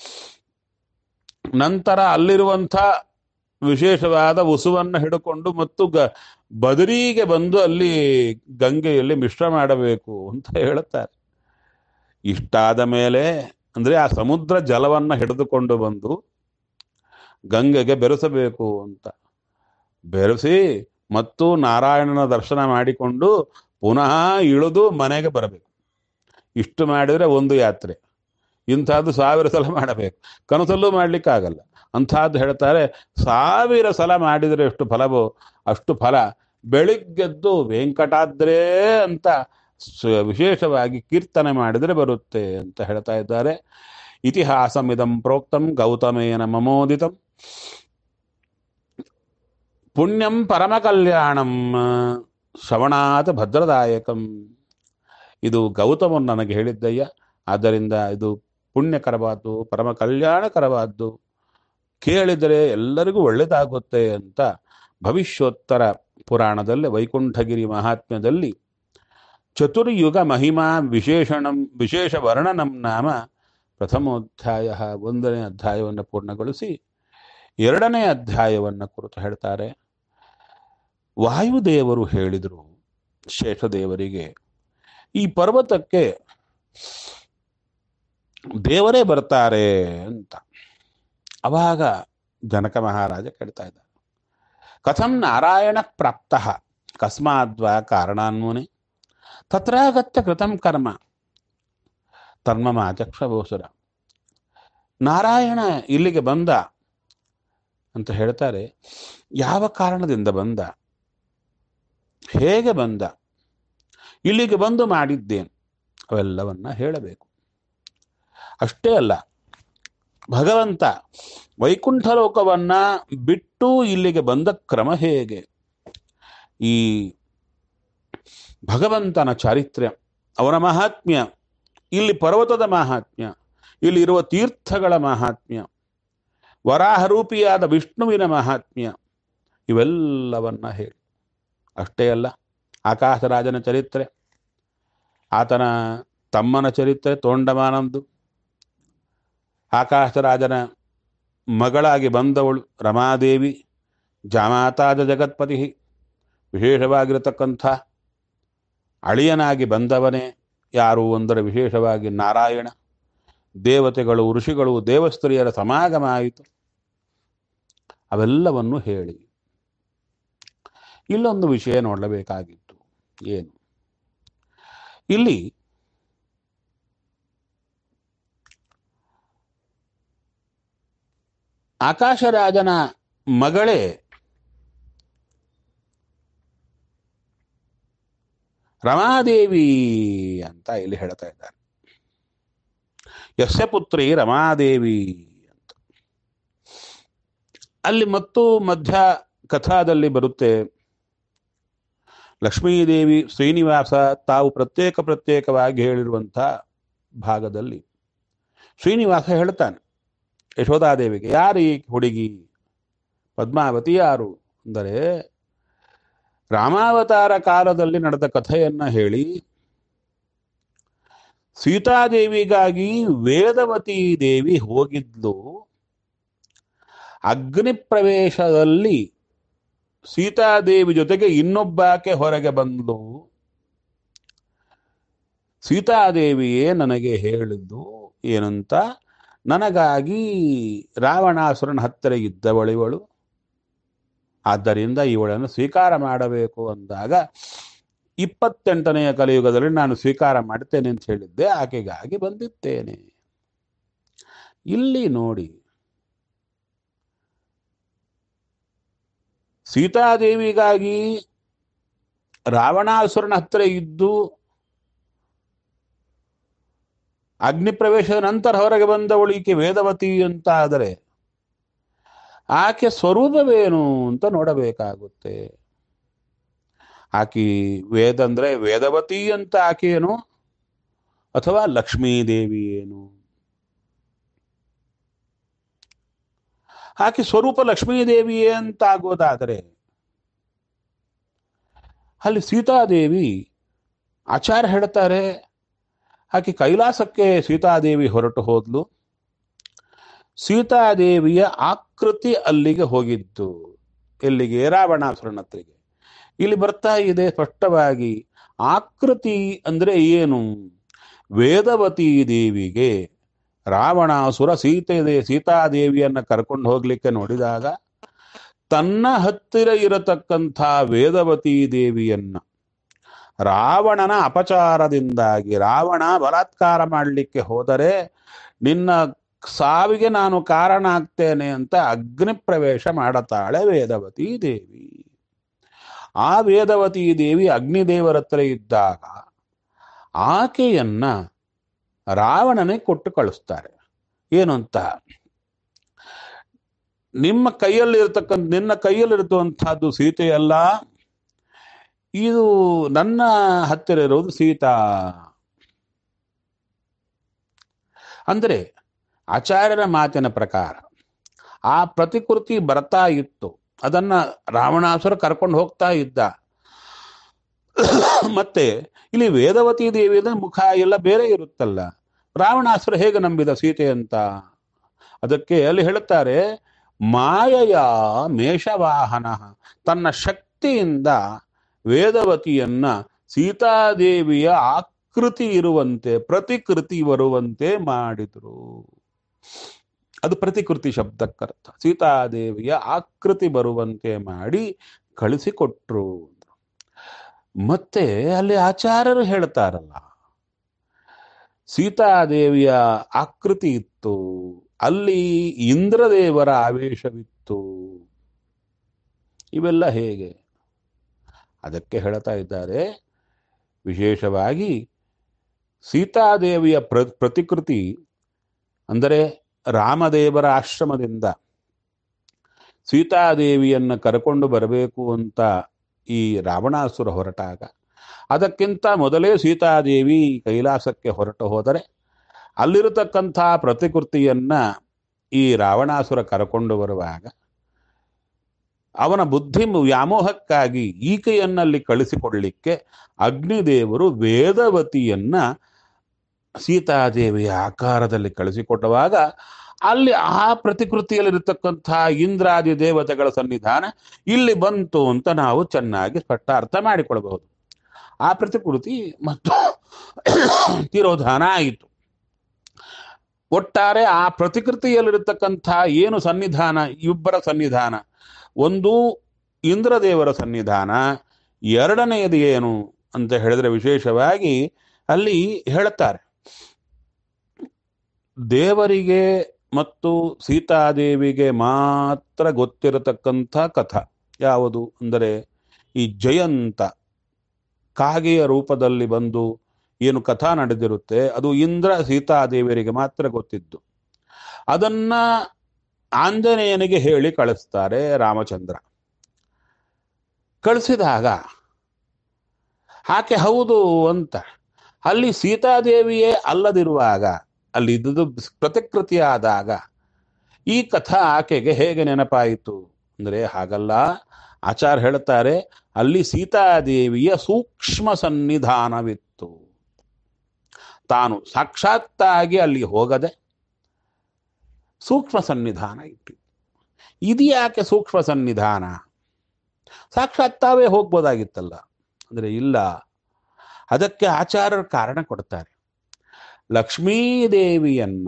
ನಂತರ ಅಲ್ಲಿರುವಂಥ ವಿಶೇಷವಾದ ಉಸುವನ್ನು ಹಿಡ್ಕೊಂಡು ಮತ್ತು ಗ ಬದರಿಗೆ ಬಂದು ಅಲ್ಲಿ ಗಂಗೆಯಲ್ಲಿ ಮಿಶ್ರ ಮಾಡಬೇಕು ಅಂತ ಹೇಳುತ್ತಾರೆ ಇಷ್ಟಾದ ಮೇಲೆ ಅಂದ್ರೆ ಆ ಸಮುದ್ರ ಜಲವನ್ನ ಹಿಡಿದುಕೊಂಡು ಬಂದು ಗಂಗೆಗೆ ಬೆರೆಸಬೇಕು ಅಂತ ಬೆರೆಸಿ ಮತ್ತು ನಾರಾಯಣನ ದರ್ಶನ ಮಾಡಿಕೊಂಡು ಪುನಃ ಇಳಿದು ಮನೆಗೆ ಬರಬೇಕು ಇಷ್ಟು ಮಾಡಿದ್ರೆ ಒಂದು ಯಾತ್ರೆ ಇಂಥದ್ದು ಸಾವಿರ ಸಲ ಮಾಡಬೇಕು ಕನಸಲ್ಲೂ ಮಾಡ್ಲಿಕ್ಕಾಗಲ್ಲ ಅಂಥದ್ದು ಹೇಳ್ತಾರೆ ಸಾವಿರ ಸಲ ಮಾಡಿದರೆ ಎಷ್ಟು ಫಲವೋ ಅಷ್ಟು ಫಲ ಬೆಳಿಗ್ಗೆದ್ದು ವೆಂಕಟಾದ್ರೇ ಅಂತ ಸ- ವಿಶೇಷವಾಗಿ ಕೀರ್ತನೆ ಮಾಡಿದರೆ ಬರುತ್ತೆ ಅಂತ ಹೇಳ್ತಾ ಇದ್ದಾರೆ ಇತಿಹಾಸಮಿದಂ ಪ್ರೋಕ್ತಂ ಗೌತಮೇನ ಮಮೋದಿತಂ ಪುಣ್ಯಂ ಪರಮ ಕಲ್ಯಾಣಂ ಶ್ರವಣಾತ್ ಭದ್ರದಾಯಕಂ ಇದು ಗೌತಮನ್ ನನಗೆ ಹೇಳಿದ್ದಯ್ಯ ಆದ್ದರಿಂದ ಇದು ಪುಣ್ಯಕರವಾದ್ದು ಪರಮ ಕಲ್ಯಾಣಕರವಾದ್ದು ಕೇಳಿದರೆ ಎಲ್ಲರಿಗೂ ಒಳ್ಳೆಯದಾಗುತ್ತೆ ಅಂತ ಭವಿಷ್ಯೋತ್ತರ ಪುರಾಣದಲ್ಲಿ ವೈಕುಂಠಗಿರಿ ಮಹಾತ್ಮ್ಯದಲ್ಲಿ ಚತುರ್ಯುಗ ಮಹಿಮಾ ವಿಶೇಷಣಂ ವಿಶೇಷ ವರ್ಣನಂ ನಾಮ ಪ್ರಥಮೋಧ್ಯಾಯ ಒಂದನೇ ಅಧ್ಯಾಯವನ್ನು ಪೂರ್ಣಗೊಳಿಸಿ ಎರಡನೇ ಅಧ್ಯಾಯವನ್ನು ಕುರಿತು ಹೇಳ್ತಾರೆ ವಾಯುದೇವರು ಹೇಳಿದರು ಶೇಷದೇವರಿಗೆ ಈ ಪರ್ವತಕ್ಕೆ ದೇವರೇ ಬರ್ತಾರೆ ಅಂತ ಅವಾಗ ಜನಕ ಮಹಾರಾಜ ಕೇಳ್ತಾ ಇದ್ದಾರೆ ಕಥಂ ನಾರಾಯಣ ಪ್ರಾಪ್ತ ಕಸ್ಮಾದ್ವಾ ಕಾರಣಾನ್ಮುನಿ ತತ್ರಾಗತ್ಯ ಕೃತಂ ಕರ್ಮ ತನ್ಮಮಾಚಕ್ಷಬೋಸುರ ನಾರಾಯಣ ಇಲ್ಲಿಗೆ ಬಂದ ಅಂತ ಹೇಳ್ತಾರೆ ಯಾವ ಕಾರಣದಿಂದ ಬಂದ ಹೇಗೆ ಬಂದ ಇಲ್ಲಿಗೆ ಬಂದು ಮಾಡಿದ್ದೇನು ಅವೆಲ್ಲವನ್ನ ಹೇಳಬೇಕು ಅಷ್ಟೇ ಅಲ್ಲ ಭಗವಂತ ವೈಕುಂಠ ಲೋಕವನ್ನ ಬಿಟ್ಟು ಇಲ್ಲಿಗೆ ಬಂದ ಕ್ರಮ ಹೇಗೆ ಈ ಭಗವಂತನ ಚಾರಿತ್ರ್ಯ ಅವನ ಮಹಾತ್ಮ್ಯ ಇಲ್ಲಿ ಪರ್ವತದ ಮಹಾತ್ಮ್ಯ ಇಲ್ಲಿ ಇರುವ ತೀರ್ಥಗಳ ಮಹಾತ್ಮ್ಯ ವರಾಹರೂಪಿಯಾದ ವಿಷ್ಣುವಿನ ಮಹಾತ್ಮ್ಯ ಇವೆಲ್ಲವನ್ನ ಹೇಳಿ ಅಷ್ಟೇ ಅಲ್ಲ ಆಕಾಶರಾಜನ ಚರಿತ್ರೆ ಆತನ ತಮ್ಮನ ಚರಿತ್ರೆ ತೋಂಡಮಾನಂದು ಆಕಾಶರಾಜನ ಮಗಳಾಗಿ ಬಂದವಳು ರಮಾದೇವಿ ಜಾಮಾತಾದ ಜಗತ್ಪತಿ ವಿಶೇಷವಾಗಿರತಕ್ಕಂಥ ಅಳಿಯನಾಗಿ ಬಂದವನೇ ಯಾರು ಅಂದರೆ ವಿಶೇಷವಾಗಿ ನಾರಾಯಣ ದೇವತೆಗಳು ಋಷಿಗಳು ದೇವಸ್ತ್ರೀಯರ ಸಮಾಗಮ ಆಯಿತು ಅವೆಲ್ಲವನ್ನು ಹೇಳಿ ಇಲ್ಲೊಂದು ವಿಷಯ ನೋಡಲೇಬೇಕಾಗಿತ್ತು ಏನು ಇಲ್ಲಿ ಆಕಾಶರಾಜನ ಮಗಳೇ ರಮಾದೇವಿ ಅಂತ ಇಲ್ಲಿ ಹೇಳ್ತಾ ಇದ್ದಾರೆ ಯಸ್ಯ ಪುತ್ರಿ ರಮಾದೇವಿ ಅಂತ ಅಲ್ಲಿ ಮತ್ತು ಮಧ್ಯ ಕಥಾದಲ್ಲಿ ಬರುತ್ತೆ ಲಕ್ಷ್ಮೀದೇವಿ ಶ್ರೀನಿವಾಸ ತಾವು ಪ್ರತ್ಯೇಕ ಪ್ರತ್ಯೇಕವಾಗಿ ಹೇಳಿರುವಂಥ ಭಾಗದಲ್ಲಿ ಶ್ರೀನಿವಾಸ ಹೇಳ್ತಾನೆ ಯಶೋಧಾದೇವಿಗೆ ಯಾರು ಈ ಹುಡುಗಿ ಪದ್ಮಾವತಿ ಯಾರು ಅಂದರೆ ರಾಮಾವತಾರ ಕಾಲದಲ್ಲಿ ನಡೆದ ಕಥೆಯನ್ನ ಹೇಳಿ ಸೀತಾದೇವಿಗಾಗಿ ವೇದವತಿ ದೇವಿ ಹೋಗಿದ್ಲು ಅಗ್ನಿ ಪ್ರವೇಶದಲ್ಲಿ ಸೀತಾದೇವಿ ಜೊತೆಗೆ ಇನ್ನೊಬ್ಬಾಕೆ ಹೊರಗೆ ಬಂದ್ಲು ಸೀತಾದೇವಿಯೇ ನನಗೆ ಹೇಳಿದ್ದು ಏನಂತ ನನಗಾಗಿ ರಾವಣಾಸುರನ ಹತ್ತಿರ ಇದ್ದವಳಿವಳು ಆದ್ದರಿಂದ ಇವಳನ್ನು ಸ್ವೀಕಾರ ಮಾಡಬೇಕು ಅಂದಾಗ ಇಪ್ಪತ್ತೆಂಟನೆಯ ಕಲಿಯುಗದಲ್ಲಿ ನಾನು ಸ್ವೀಕಾರ ಮಾಡ್ತೇನೆ ಅಂತ ಹೇಳಿದ್ದೆ ಆಕೆಗಾಗಿ ಬಂದಿದ್ದೇನೆ ಇಲ್ಲಿ ನೋಡಿ ಸೀತಾದೇವಿಗಾಗಿ ರಾವಣಾಸುರನ ಹತ್ರ ಇದ್ದು ಅಗ್ನಿ ಪ್ರವೇಶದ ನಂತರ ಹೊರಗೆ ಬಂದವಳು ಈಕೆ ವೇದವತಿ ಅಂತ ಆದರೆ ಆಕೆ ಸ್ವರೂಪವೇನು ಅಂತ ನೋಡಬೇಕಾಗುತ್ತೆ ಆಕೆ ವೇದ ಅಂದ್ರೆ ವೇದವತಿ ಅಂತ ಆಕೆ ಏನು ಅಥವಾ ಲಕ್ಷ್ಮೀದೇವಿ ಏನು ಆಕೆ ಸ್ವರೂಪ ಲಕ್ಷ್ಮೀದೇವಿಯೇ ಅಂತ ಆಗೋದಾದರೆ ಅಲ್ಲಿ ಸೀತಾದೇವಿ ಆಚಾರ್ಯ ಹೇಳ್ತಾರೆ ಆಕೆ ಕೈಲಾಸಕ್ಕೆ ಸೀತಾದೇವಿ ಹೊರಟು ಹೋದ್ಲು ಸೀತಾದೇವಿಯ ಆಕೃತಿ ಅಲ್ಲಿಗೆ ಹೋಗಿದ್ದು ಎಲ್ಲಿಗೆ ರಾವಣಾಸುರನ ಹತ್ರಿಗೆ ಇಲ್ಲಿ ಬರ್ತಾ ಇದೆ ಸ್ಪಷ್ಟವಾಗಿ ಆಕೃತಿ ಅಂದ್ರೆ ಏನು ವೇದವತಿ ದೇವಿಗೆ ರಾವಣಾಸುರ ಸೀತೆ ಸೀತಾದೇವಿಯನ್ನ ಕರ್ಕೊಂಡು ಹೋಗ್ಲಿಕ್ಕೆ ನೋಡಿದಾಗ ತನ್ನ ಹತ್ತಿರ ಇರತಕ್ಕಂಥ ವೇದವತಿ ದೇವಿಯನ್ನ ರಾವಣನ ಅಪಚಾರದಿಂದಾಗಿ ರಾವಣ ಬಲಾತ್ಕಾರ ಮಾಡಲಿಕ್ಕೆ ಹೋದರೆ ನಿನ್ನ ಸಾವಿಗೆ ನಾನು ಕಾರಣ ಆಗ್ತೇನೆ ಅಂತ ಅಗ್ನಿ ಪ್ರವೇಶ ಮಾಡುತ್ತಾಳೆ ವೇದವತಿ ದೇವಿ ಆ ವೇದವತಿ ದೇವಿ ಅಗ್ನಿದೇವರ ಹತ್ರ ಇದ್ದಾಗ ಆಕೆಯನ್ನ ರಾವಣನಿಗೆ ಕೊಟ್ಟು ಕಳಿಸ್ತಾರೆ ಏನು ಅಂತ ನಿಮ್ಮ ಕೈಯಲ್ಲಿ ಇರತಕ್ಕಂಥ ನಿನ್ನ ಕೈಯಲ್ಲಿರುವಂತಹದ್ದು ಸೀತೆಯಲ್ಲ ಇದು ನನ್ನ ಹತ್ತಿರ ಇರೋದು ಸೀತಾ ಅಂದ್ರೆ ಆಚಾರ್ಯರ ಮಾತಿನ ಪ್ರಕಾರ ಆ ಪ್ರತಿಕೃತಿ ಬರ್ತಾ ಇತ್ತು ಅದನ್ನ ರಾವಣಾಸುರ ಕರ್ಕೊಂಡು ಹೋಗ್ತಾ ಇದ್ದ ಮತ್ತೆ ಇಲ್ಲಿ ವೇದವತಿ ದೇವಿಯ ಮುಖ ಎಲ್ಲ ಬೇರೆ ಇರುತ್ತಲ್ಲ ರಾವಣಾಸುರ ಹೇಗೆ ನಂಬಿದ ಸೀತೆ ಅಂತ ಅದಕ್ಕೆ ಅಲ್ಲಿ ಹೇಳುತ್ತಾರೆ ಮಾಯಯ ಮೇಷವಾಹನ ತನ್ನ ಶಕ್ತಿಯಿಂದ ವೇದವತಿಯನ್ನ ಸೀತಾದೇವಿಯ ಆಕೃತಿ ಇರುವಂತೆ ಪ್ರತಿಕೃತಿ ಬರುವಂತೆ ಮಾಡಿದ್ರು ಅದು ಪ್ರತಿಕೃತಿ ಶಬ್ದಕ್ಕರ್ಥ ಸೀತಾದೇವಿಯ ಆಕೃತಿ ಬರುವಂತೆ ಮಾಡಿ ಕಳಿಸಿಕೊಟ್ರು ಮತ್ತೆ ಅಲ್ಲಿ ಆಚಾರ್ಯರು ಹೇಳ್ತಾರಲ್ಲ ಸೀತಾದೇವಿಯ ಆಕೃತಿ ಇತ್ತು ಅಲ್ಲಿ ಇಂದ್ರದೇವರ ಆವೇಶವಿತ್ತು ಇವೆಲ್ಲ ಹೇಗೆ ಅದಕ್ಕೆ ಹೇಳ್ತಾ ಇದ್ದಾರೆ ವಿಶೇಷವಾಗಿ ಸೀತಾದೇವಿಯ ಪ್ರ ಪ್ರತಿಕೃತಿ ಅಂದರೆ ರಾಮದೇವರ ಆಶ್ರಮದಿಂದ ಸೀತಾದೇವಿಯನ್ನು ಕರ್ಕೊಂಡು ಬರಬೇಕು ಅಂತ ಈ ರಾವಣಾಸುರ ಹೊರಟಾಗ ಅದಕ್ಕಿಂತ ಮೊದಲೇ ಸೀತಾದೇವಿ ಕೈಲಾಸಕ್ಕೆ ಹೊರಟು ಹೋದರೆ ಅಲ್ಲಿರತಕ್ಕಂಥ ಪ್ರತಿಕೃತಿಯನ್ನ ಈ ರಾವಣಾಸುರ ಕರಕೊಂಡು ಬರುವಾಗ ಅವನ ಬುದ್ಧಿ ವ್ಯಾಮೋಹಕ್ಕಾಗಿ ಈಕೆಯನ್ನಲ್ಲಿ ಕಳಿಸಿಕೊಡ್ಲಿಕ್ಕೆ ಅಗ್ನಿದೇವರು ವೇದವತಿಯನ್ನ ಸೀತಾದೇವಿಯ ಆಕಾರದಲ್ಲಿ ಕಳಿಸಿಕೊಟ್ಟವಾಗ ಅಲ್ಲಿ ಆ ಪ್ರತಿಕೃತಿಯಲ್ಲಿರತಕ್ಕಂತಹ ಇಂದ್ರಾದಿ ದೇವತೆಗಳ ಸನ್ನಿಧಾನ ಇಲ್ಲಿ ಬಂತು ಅಂತ ನಾವು ಚೆನ್ನಾಗಿ ಸ್ಪಷ್ಟ ಅರ್ಥ ಮಾಡಿಕೊಳ್ಬಹುದು ಆ ಪ್ರತಿಕೃತಿ ಮತ್ತು ತಿರೋಧಾನ ಆಯಿತು ಒಟ್ಟಾರೆ ಆ ಪ್ರತಿಕೃತಿಯಲ್ಲಿರತಕ್ಕಂಥ ಏನು ಸನ್ನಿಧಾನ ಇಬ್ಬರ ಸನ್ನಿಧಾನ ಒಂದು ಇಂದ್ರದೇವರ ಸನ್ನಿಧಾನ ಎರಡನೆಯದು ಏನು ಅಂತ ಹೇಳಿದ್ರೆ ವಿಶೇಷವಾಗಿ ಅಲ್ಲಿ ಹೇಳುತ್ತಾರೆ ದೇವರಿಗೆ ಮತ್ತು ಸೀತಾದೇವಿಗೆ ಮಾತ್ರ ಗೊತ್ತಿರತಕ್ಕಂಥ ಕಥ ಯಾವುದು ಅಂದರೆ ಈ ಜಯಂತ ಕಾಗೆಯ ರೂಪದಲ್ಲಿ ಬಂದು ಏನು ಕಥಾ ನಡೆದಿರುತ್ತೆ ಅದು ಇಂದ್ರ ಸೀತಾದೇವಿಯರಿಗೆ ಮಾತ್ರ ಗೊತ್ತಿದ್ದು ಅದನ್ನ ಆಂಜನೇಯನಿಗೆ ಹೇಳಿ ಕಳಿಸ್ತಾರೆ ರಾಮಚಂದ್ರ ಕಳಿಸಿದಾಗ ಆಕೆ ಹೌದು ಅಂತ ಅಲ್ಲಿ ಸೀತಾದೇವಿಯೇ ಅಲ್ಲದಿರುವಾಗ ಅಲ್ಲಿ ಇದ್ದುದು ಪ್ರತಿಕೃತಿ ಆದಾಗ ಈ ಕಥಾ ಆಕೆಗೆ ಹೇಗೆ ನೆನಪಾಯಿತು ಅಂದ್ರೆ ಹಾಗಲ್ಲ ಆಚಾರ ಹೇಳ್ತಾರೆ ಅಲ್ಲಿ ಸೀತಾದೇವಿಯ ಸೂಕ್ಷ್ಮ ಸನ್ನಿಧಾನವಿತ್ತು ತಾನು ಸಾಕ್ಷಾತ್ತಾಗಿ ಅಲ್ಲಿ ಹೋಗದೆ ಸೂಕ್ಷ್ಮ ಸನ್ನಿಧಾನ ಇಟ್ಟಿತ್ತು ಇದು ಯಾಕೆ ಸೂಕ್ಷ್ಮ ಸನ್ನಿಧಾನ ಸಾಕ್ಷಾತ್ ತಾವೇ ಹೋಗ್ಬೋದಾಗಿತ್ತಲ್ಲ ಅಂದ್ರೆ ಇಲ್ಲ ಅದಕ್ಕೆ ಆಚಾರ್ಯರು ಕಾರಣ ಕೊಡ್ತಾರೆ ಲಕ್ಷ್ಮೀದೇವಿಯನ್ನ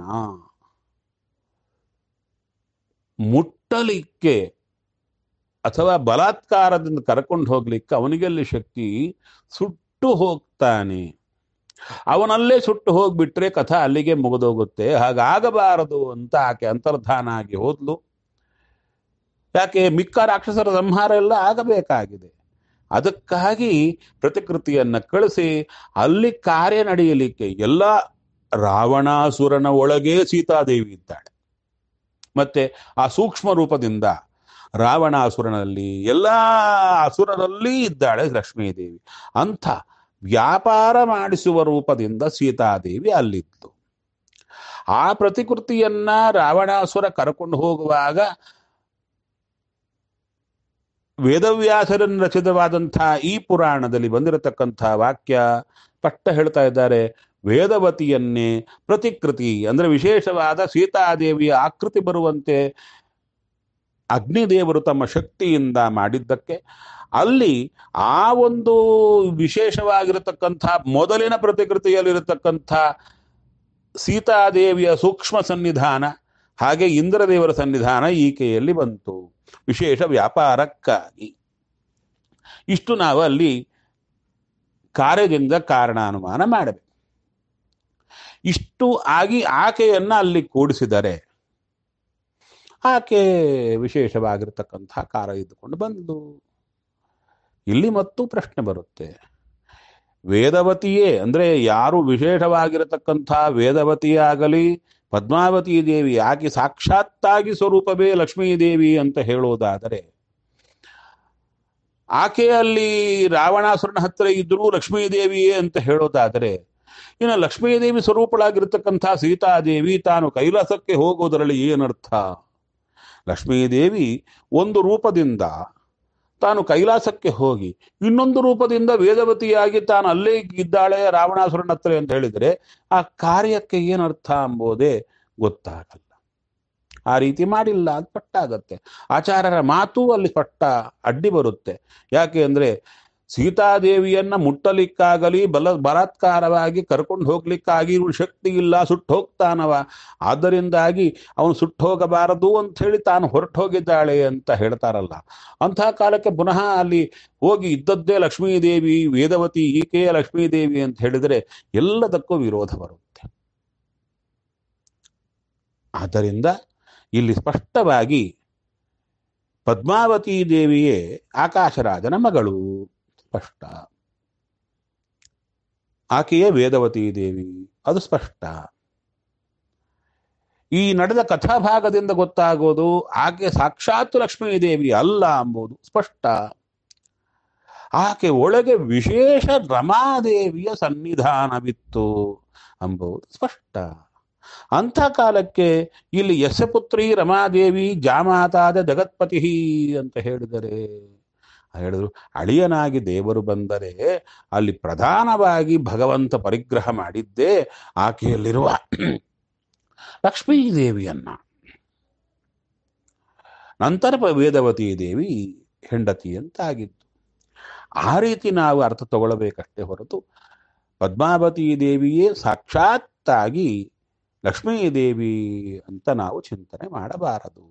ಮುಟ್ಟಲಿಕ್ಕೆ ಅಥವಾ ಬಲಾತ್ಕಾರದಿಂದ ಕರ್ಕೊಂಡು ಹೋಗ್ಲಿಕ್ಕೆ ಅವನಿಗೆಲ್ಲಿ ಶಕ್ತಿ ಸುಟ್ಟು ಹೋಗ್ತಾನೆ ಅವನಲ್ಲೇ ಸುಟ್ಟು ಹೋಗ್ಬಿಟ್ರೆ ಕಥಾ ಅಲ್ಲಿಗೆ ಮುಗಿದೋಗುತ್ತೆ ಹಾಗಾಗಬಾರದು ಅಂತ ಆಕೆ ಅಂತರ್ಧಾನ ಆಗಿ ಹೋದ್ಲು ಯಾಕೆ ಮಿಕ್ಕ ರಾಕ್ಷಸರ ಸಂಹಾರ ಎಲ್ಲ ಆಗಬೇಕಾಗಿದೆ ಅದಕ್ಕಾಗಿ ಪ್ರತಿಕೃತಿಯನ್ನ ಕಳಿಸಿ ಅಲ್ಲಿ ಕಾರ್ಯ ನಡೆಯಲಿಕ್ಕೆ ಎಲ್ಲ ರಾವಣಾಸುರನ ಒಳಗೆ ಸೀತಾದೇವಿ ಇದ್ದಾಳೆ ಮತ್ತೆ ಆ ಸೂಕ್ಷ್ಮ ರೂಪದಿಂದ ರಾವಣಾಸುರನಲ್ಲಿ ಎಲ್ಲ ಅಸುರರಲ್ಲಿ ಇದ್ದಾಳೆ ಲಕ್ಷ್ಮೀದೇವಿ ಅಂಥ ವ್ಯಾಪಾರ ಮಾಡಿಸುವ ರೂಪದಿಂದ ಸೀತಾದೇವಿ ಅಲ್ಲಿತ್ತು ಆ ಪ್ರತಿಕೃತಿಯನ್ನ ರಾವಣಾಸುರ ಕರ್ಕೊಂಡು ಹೋಗುವಾಗ ವೇದವ್ಯಾಸರನ್ನು ರಚಿತವಾದಂತಹ ಈ ಪುರಾಣದಲ್ಲಿ ಬಂದಿರತಕ್ಕಂಥ ವಾಕ್ಯ ಪಟ್ಟ ಹೇಳ್ತಾ ಇದ್ದಾರೆ ವೇದವತಿಯನ್ನೇ ಪ್ರತಿಕೃತಿ ಅಂದ್ರೆ ವಿಶೇಷವಾದ ಸೀತಾದೇವಿಯ ಆಕೃತಿ ಬರುವಂತೆ ಅಗ್ನಿದೇವರು ತಮ್ಮ ಶಕ್ತಿಯಿಂದ ಮಾಡಿದ್ದಕ್ಕೆ ಅಲ್ಲಿ ಆ ಒಂದು ವಿಶೇಷವಾಗಿರತಕ್ಕಂಥ ಮೊದಲಿನ ಪ್ರತಿಕೃತಿಯಲ್ಲಿರತಕ್ಕಂಥ ಸೀತಾದೇವಿಯ ಸೂಕ್ಷ್ಮ ಸನ್ನಿಧಾನ ಹಾಗೆ ಇಂದ್ರದೇವರ ಸನ್ನಿಧಾನ ಈಕೆಯಲ್ಲಿ ಬಂತು ವಿಶೇಷ ವ್ಯಾಪಾರಕ್ಕಾಗಿ ಇಷ್ಟು ನಾವು ಅಲ್ಲಿ ಕಾರ್ಯದಿಂದ ಕಾರಣಾನುಮಾನ ಮಾಡಬೇಕು ಇಷ್ಟು ಆಗಿ ಆಕೆಯನ್ನ ಅಲ್ಲಿ ಕೂಡಿಸಿದರೆ ಆಕೆ ವಿಶೇಷವಾಗಿರ್ತಕ್ಕಂಥ ಕಾರ ಇದ್ದುಕೊಂಡು ಬಂದು ಇಲ್ಲಿ ಮತ್ತು ಪ್ರಶ್ನೆ ಬರುತ್ತೆ ವೇದವತಿಯೇ ಅಂದ್ರೆ ಯಾರು ವಿಶೇಷವಾಗಿರತಕ್ಕಂಥ ವೇದವತಿಯೇ ಆಗಲಿ ಪದ್ಮಾವತಿ ದೇವಿ ಆಕೆ ಸಾಕ್ಷಾತ್ತಾಗಿ ಸ್ವರೂಪವೇ ಲಕ್ಷ್ಮೀದೇವಿ ಅಂತ ಹೇಳೋದಾದರೆ ಆಕೆ ಅಲ್ಲಿ ರಾವಣಾಸುರನ ಹತ್ತಿರ ಇದ್ರೂ ಲಕ್ಷ್ಮೀದೇವಿಯೇ ಅಂತ ಹೇಳೋದಾದರೆ ಇನ್ನು ಲಕ್ಷ್ಮೀದೇವಿ ಸ್ವರೂಪಳಾಗಿರ್ತಕ್ಕಂಥ ಸೀತಾದೇವಿ ತಾನು ಕೈಲಾಸಕ್ಕೆ ಹೋಗೋದರಲ್ಲಿ ಏನರ್ಥ ಲಕ್ಷ್ಮೀದೇವಿ ಒಂದು ರೂಪದಿಂದ ತಾನು ಕೈಲಾಸಕ್ಕೆ ಹೋಗಿ ಇನ್ನೊಂದು ರೂಪದಿಂದ ವೇದವತಿಯಾಗಿ ತಾನು ಅಲ್ಲೇ ಇದ್ದಾಳೆ ರಾವಣಾಸುರನ ಹತ್ರ ಅಂತ ಹೇಳಿದರೆ ಆ ಕಾರ್ಯಕ್ಕೆ ಏನರ್ಥ ಎಂಬುದೇ ಗೊತ್ತಾಗಲ್ಲ ಆ ರೀತಿ ಮಾಡಿಲ್ಲ ಅದು ಪಟ್ಟಾಗತ್ತೆ ಆಚಾರ್ಯರ ಮಾತು ಅಲ್ಲಿ ಪಟ್ಟ ಅಡ್ಡಿ ಬರುತ್ತೆ ಯಾಕೆ ಅಂದ್ರೆ ಸೀತಾದೇವಿಯನ್ನ ಮುಟ್ಟಲಿಕ್ಕಾಗಲಿ ಬಲ ಬಲಾತ್ಕಾರವಾಗಿ ಕರ್ಕೊಂಡು ಹೋಗ್ಲಿಕ್ಕಾಗಿ ಇವ್ರ ಶಕ್ತಿ ಇಲ್ಲ ಸುಟ್ಟು ಹೋಗ್ತಾನವ ಆದ್ದರಿಂದಾಗಿ ಅವನು ಸುಟ್ಟು ಹೋಗಬಾರದು ಅಂತ ಹೇಳಿ ತಾನು ಹೊರಟು ಹೋಗಿದ್ದಾಳೆ ಅಂತ ಹೇಳ್ತಾರಲ್ಲ ಅಂತಹ ಕಾಲಕ್ಕೆ ಪುನಃ ಅಲ್ಲಿ ಹೋಗಿ ಇದ್ದದ್ದೇ ಲಕ್ಷ್ಮೀದೇವಿ ವೇದವತಿ ಈಕೆಯ ಲಕ್ಷ್ಮೀದೇವಿ ಅಂತ ಹೇಳಿದರೆ ಎಲ್ಲದಕ್ಕೂ ವಿರೋಧ ಬರುತ್ತೆ ಆದ್ದರಿಂದ ಇಲ್ಲಿ ಸ್ಪಷ್ಟವಾಗಿ ಪದ್ಮಾವತಿ ದೇವಿಯೇ ಆಕಾಶರಾಜನ ಮಗಳು ಸ್ಪಷ್ಟ ಆಕೆಯೇ ವೇದವತಿ ದೇವಿ ಅದು ಸ್ಪಷ್ಟ ಈ ನಡೆದ ಕಥಾಭಾಗದಿಂದ ಗೊತ್ತಾಗೋದು ಆಕೆ ಸಾಕ್ಷಾತ್ ಲಕ್ಷ್ಮೀ ದೇವಿ ಅಲ್ಲ ಎಂಬುದು ಸ್ಪಷ್ಟ ಆಕೆ ಒಳಗೆ ವಿಶೇಷ ರಮಾದೇವಿಯ ಸನ್ನಿಧಾನವಿತ್ತು ಎಂಬುದು ಸ್ಪಷ್ಟ ಅಂಥ ಕಾಲಕ್ಕೆ ಇಲ್ಲಿ ಯಶಪುತ್ರಿ ರಮಾದೇವಿ ಜಾಮಾತಾದ ಜಗತ್ಪತಿ ಅಂತ ಹೇಳಿದರೆ ಹೇಳಿದ್ರು ಅಳಿಯನಾಗಿ ದೇವರು ಬಂದರೆ ಅಲ್ಲಿ ಪ್ರಧಾನವಾಗಿ ಭಗವಂತ ಪರಿಗ್ರಹ ಮಾಡಿದ್ದೇ ಆಕೆಯಲ್ಲಿರುವ ಲಕ್ಷ್ಮೀ ದೇವಿಯನ್ನ ನಂತರ ಪ- ವೇದವತಿ ದೇವಿ ಹೆಂಡತಿ ಅಂತ ಆಗಿತ್ತು ಆ ರೀತಿ ನಾವು ಅರ್ಥ ತಗೊಳ್ಳಬೇಕಷ್ಟೇ ಹೊರತು ಪದ್ಮಾವತಿ ದೇವಿಯೇ ಸಾಕ್ಷಾತ್ತಾಗಿ ಲಕ್ಷ್ಮೀ ದೇವಿ ಅಂತ ನಾವು ಚಿಂತನೆ ಮಾಡಬಾರದು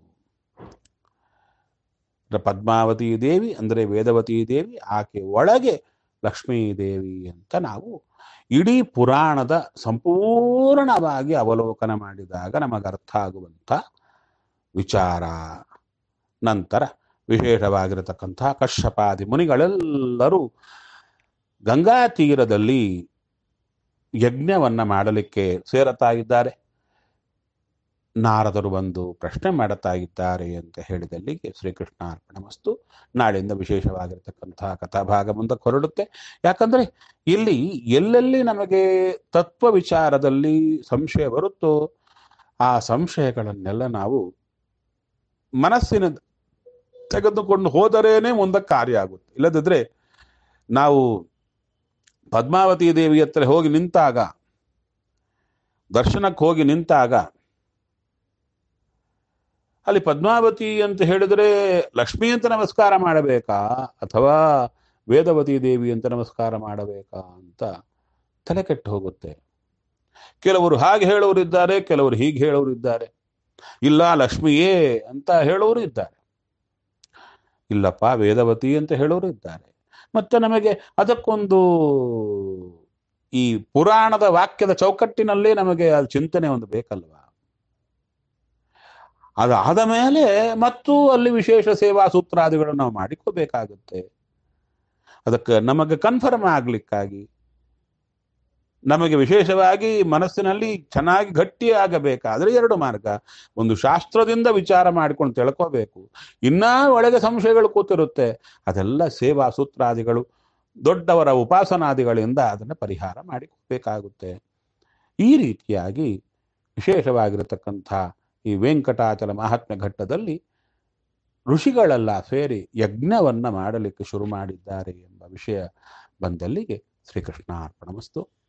ಪದ್ಮಾವತಿ ದೇವಿ ಅಂದರೆ ವೇದವತಿ ದೇವಿ ಆಕೆ ಒಳಗೆ ಲಕ್ಷ್ಮೀ ದೇವಿ ಅಂತ ನಾವು ಇಡೀ ಪುರಾಣದ ಸಂಪೂರ್ಣವಾಗಿ ಅವಲೋಕನ ಮಾಡಿದಾಗ ನಮಗೆ ಅರ್ಥ ಆಗುವಂಥ ವಿಚಾರ ನಂತರ ವಿಶೇಷವಾಗಿರತಕ್ಕಂಥ ಕಶ್ಯಪಾದಿ ಮುನಿಗಳೆಲ್ಲರೂ ಗಂಗಾ ತೀರದಲ್ಲಿ ಯಜ್ಞವನ್ನ ಮಾಡಲಿಕ್ಕೆ ಸೇರತಾ ಇದ್ದಾರೆ ನಾರದರು ಬಂದು ಪ್ರಶ್ನೆ ಮಾಡುತ್ತಾ ಇದ್ದಾರೆ ಅಂತ ಹೇಳಿದಲ್ಲಿಗೆ ಶ್ರೀಕೃಷ್ಣ ಅರ್ಪಣಮಸ್ತು ನಾಳೆಯಿಂದ ವಿಶೇಷವಾಗಿರ್ತಕ್ಕಂತಹ ಕಥಾಭಾಗ ಮುಂದಕ್ಕೆ ಹೊರಡುತ್ತೆ ಯಾಕಂದ್ರೆ ಇಲ್ಲಿ ಎಲ್ಲೆಲ್ಲಿ ನಮಗೆ ತತ್ವ ವಿಚಾರದಲ್ಲಿ ಸಂಶಯ ಬರುತ್ತೋ ಆ ಸಂಶಯಗಳನ್ನೆಲ್ಲ ನಾವು ಮನಸ್ಸಿನ ತೆಗೆದುಕೊಂಡು ಹೋದರೇನೆ ಮುಂದಕ್ಕೆ ಕಾರ್ಯ ಆಗುತ್ತೆ ಇಲ್ಲದಿದ್ರೆ ನಾವು ಪದ್ಮಾವತಿ ದೇವಿ ಹತ್ರ ಹೋಗಿ ನಿಂತಾಗ ದರ್ಶನಕ್ಕೆ ಹೋಗಿ ನಿಂತಾಗ ಅಲ್ಲಿ ಪದ್ಮಾವತಿ ಅಂತ ಹೇಳಿದ್ರೆ ಲಕ್ಷ್ಮಿ ಅಂತ ನಮಸ್ಕಾರ ಮಾಡಬೇಕಾ ಅಥವಾ ವೇದವತಿ ದೇವಿ ಅಂತ ನಮಸ್ಕಾರ ಮಾಡಬೇಕಾ ಅಂತ ತಲೆ ಕೆಟ್ಟು ಹೋಗುತ್ತೆ ಕೆಲವರು ಹಾಗೆ ಹೇಳೋರು ಇದ್ದಾರೆ ಕೆಲವರು ಹೀಗೆ ಹೇಳೋರು ಇದ್ದಾರೆ ಇಲ್ಲ ಲಕ್ಷ್ಮಿಯೇ ಅಂತ ಹೇಳೋರು ಇದ್ದಾರೆ ಇಲ್ಲಪ್ಪ ವೇದವತಿ ಅಂತ ಹೇಳೋರು ಇದ್ದಾರೆ ಮತ್ತೆ ನಮಗೆ ಅದಕ್ಕೊಂದು ಈ ಪುರಾಣದ ವಾಕ್ಯದ ಚೌಕಟ್ಟಿನಲ್ಲೇ ನಮಗೆ ಅದು ಚಿಂತನೆ ಒಂದು ಬೇಕಲ್ವಾ ಅದಾದ ಮೇಲೆ ಮತ್ತು ಅಲ್ಲಿ ವಿಶೇಷ ಸೇವಾ ಸೂತ್ರಾದಿಗಳನ್ನು ನಾವು ಮಾಡಿಕೋಬೇಕಾಗುತ್ತೆ ಅದಕ್ಕೆ ನಮಗೆ ಕನ್ಫರ್ಮ್ ಆಗ್ಲಿಕ್ಕಾಗಿ ನಮಗೆ ವಿಶೇಷವಾಗಿ ಮನಸ್ಸಿನಲ್ಲಿ ಚೆನ್ನಾಗಿ ಗಟ್ಟಿಯಾಗಬೇಕಾದ್ರೆ ಎರಡು ಮಾರ್ಗ ಒಂದು ಶಾಸ್ತ್ರದಿಂದ ವಿಚಾರ ಮಾಡಿಕೊಂಡು ತಿಳ್ಕೋಬೇಕು ಇನ್ನ ಒಳಗೆ ಸಂಶಯಗಳು ಕೂತಿರುತ್ತೆ ಅದೆಲ್ಲ ಸೇವಾ ಸೂತ್ರಾದಿಗಳು ದೊಡ್ಡವರ ಉಪಾಸನಾದಿಗಳಿಂದ ಅದನ್ನು ಪರಿಹಾರ ಮಾಡಿಕೊಳ್ಬೇಕಾಗುತ್ತೆ ಈ ರೀತಿಯಾಗಿ ವಿಶೇಷವಾಗಿರತಕ್ಕಂಥ ಈ ವೆಂಕಟಾಚಲ ಮಹಾತ್ಮ್ಯ ಘಟ್ಟದಲ್ಲಿ ಋಷಿಗಳೆಲ್ಲ ಸೇರಿ ಯಜ್ಞವನ್ನ ಮಾಡಲಿಕ್ಕೆ ಶುರು ಮಾಡಿದ್ದಾರೆ ಎಂಬ ವಿಷಯ ಬಂದಲ್ಲಿಗೆ ಶ್ರೀಕೃಷ್ಣ ಅರ್ಪಣಮಸ್ತು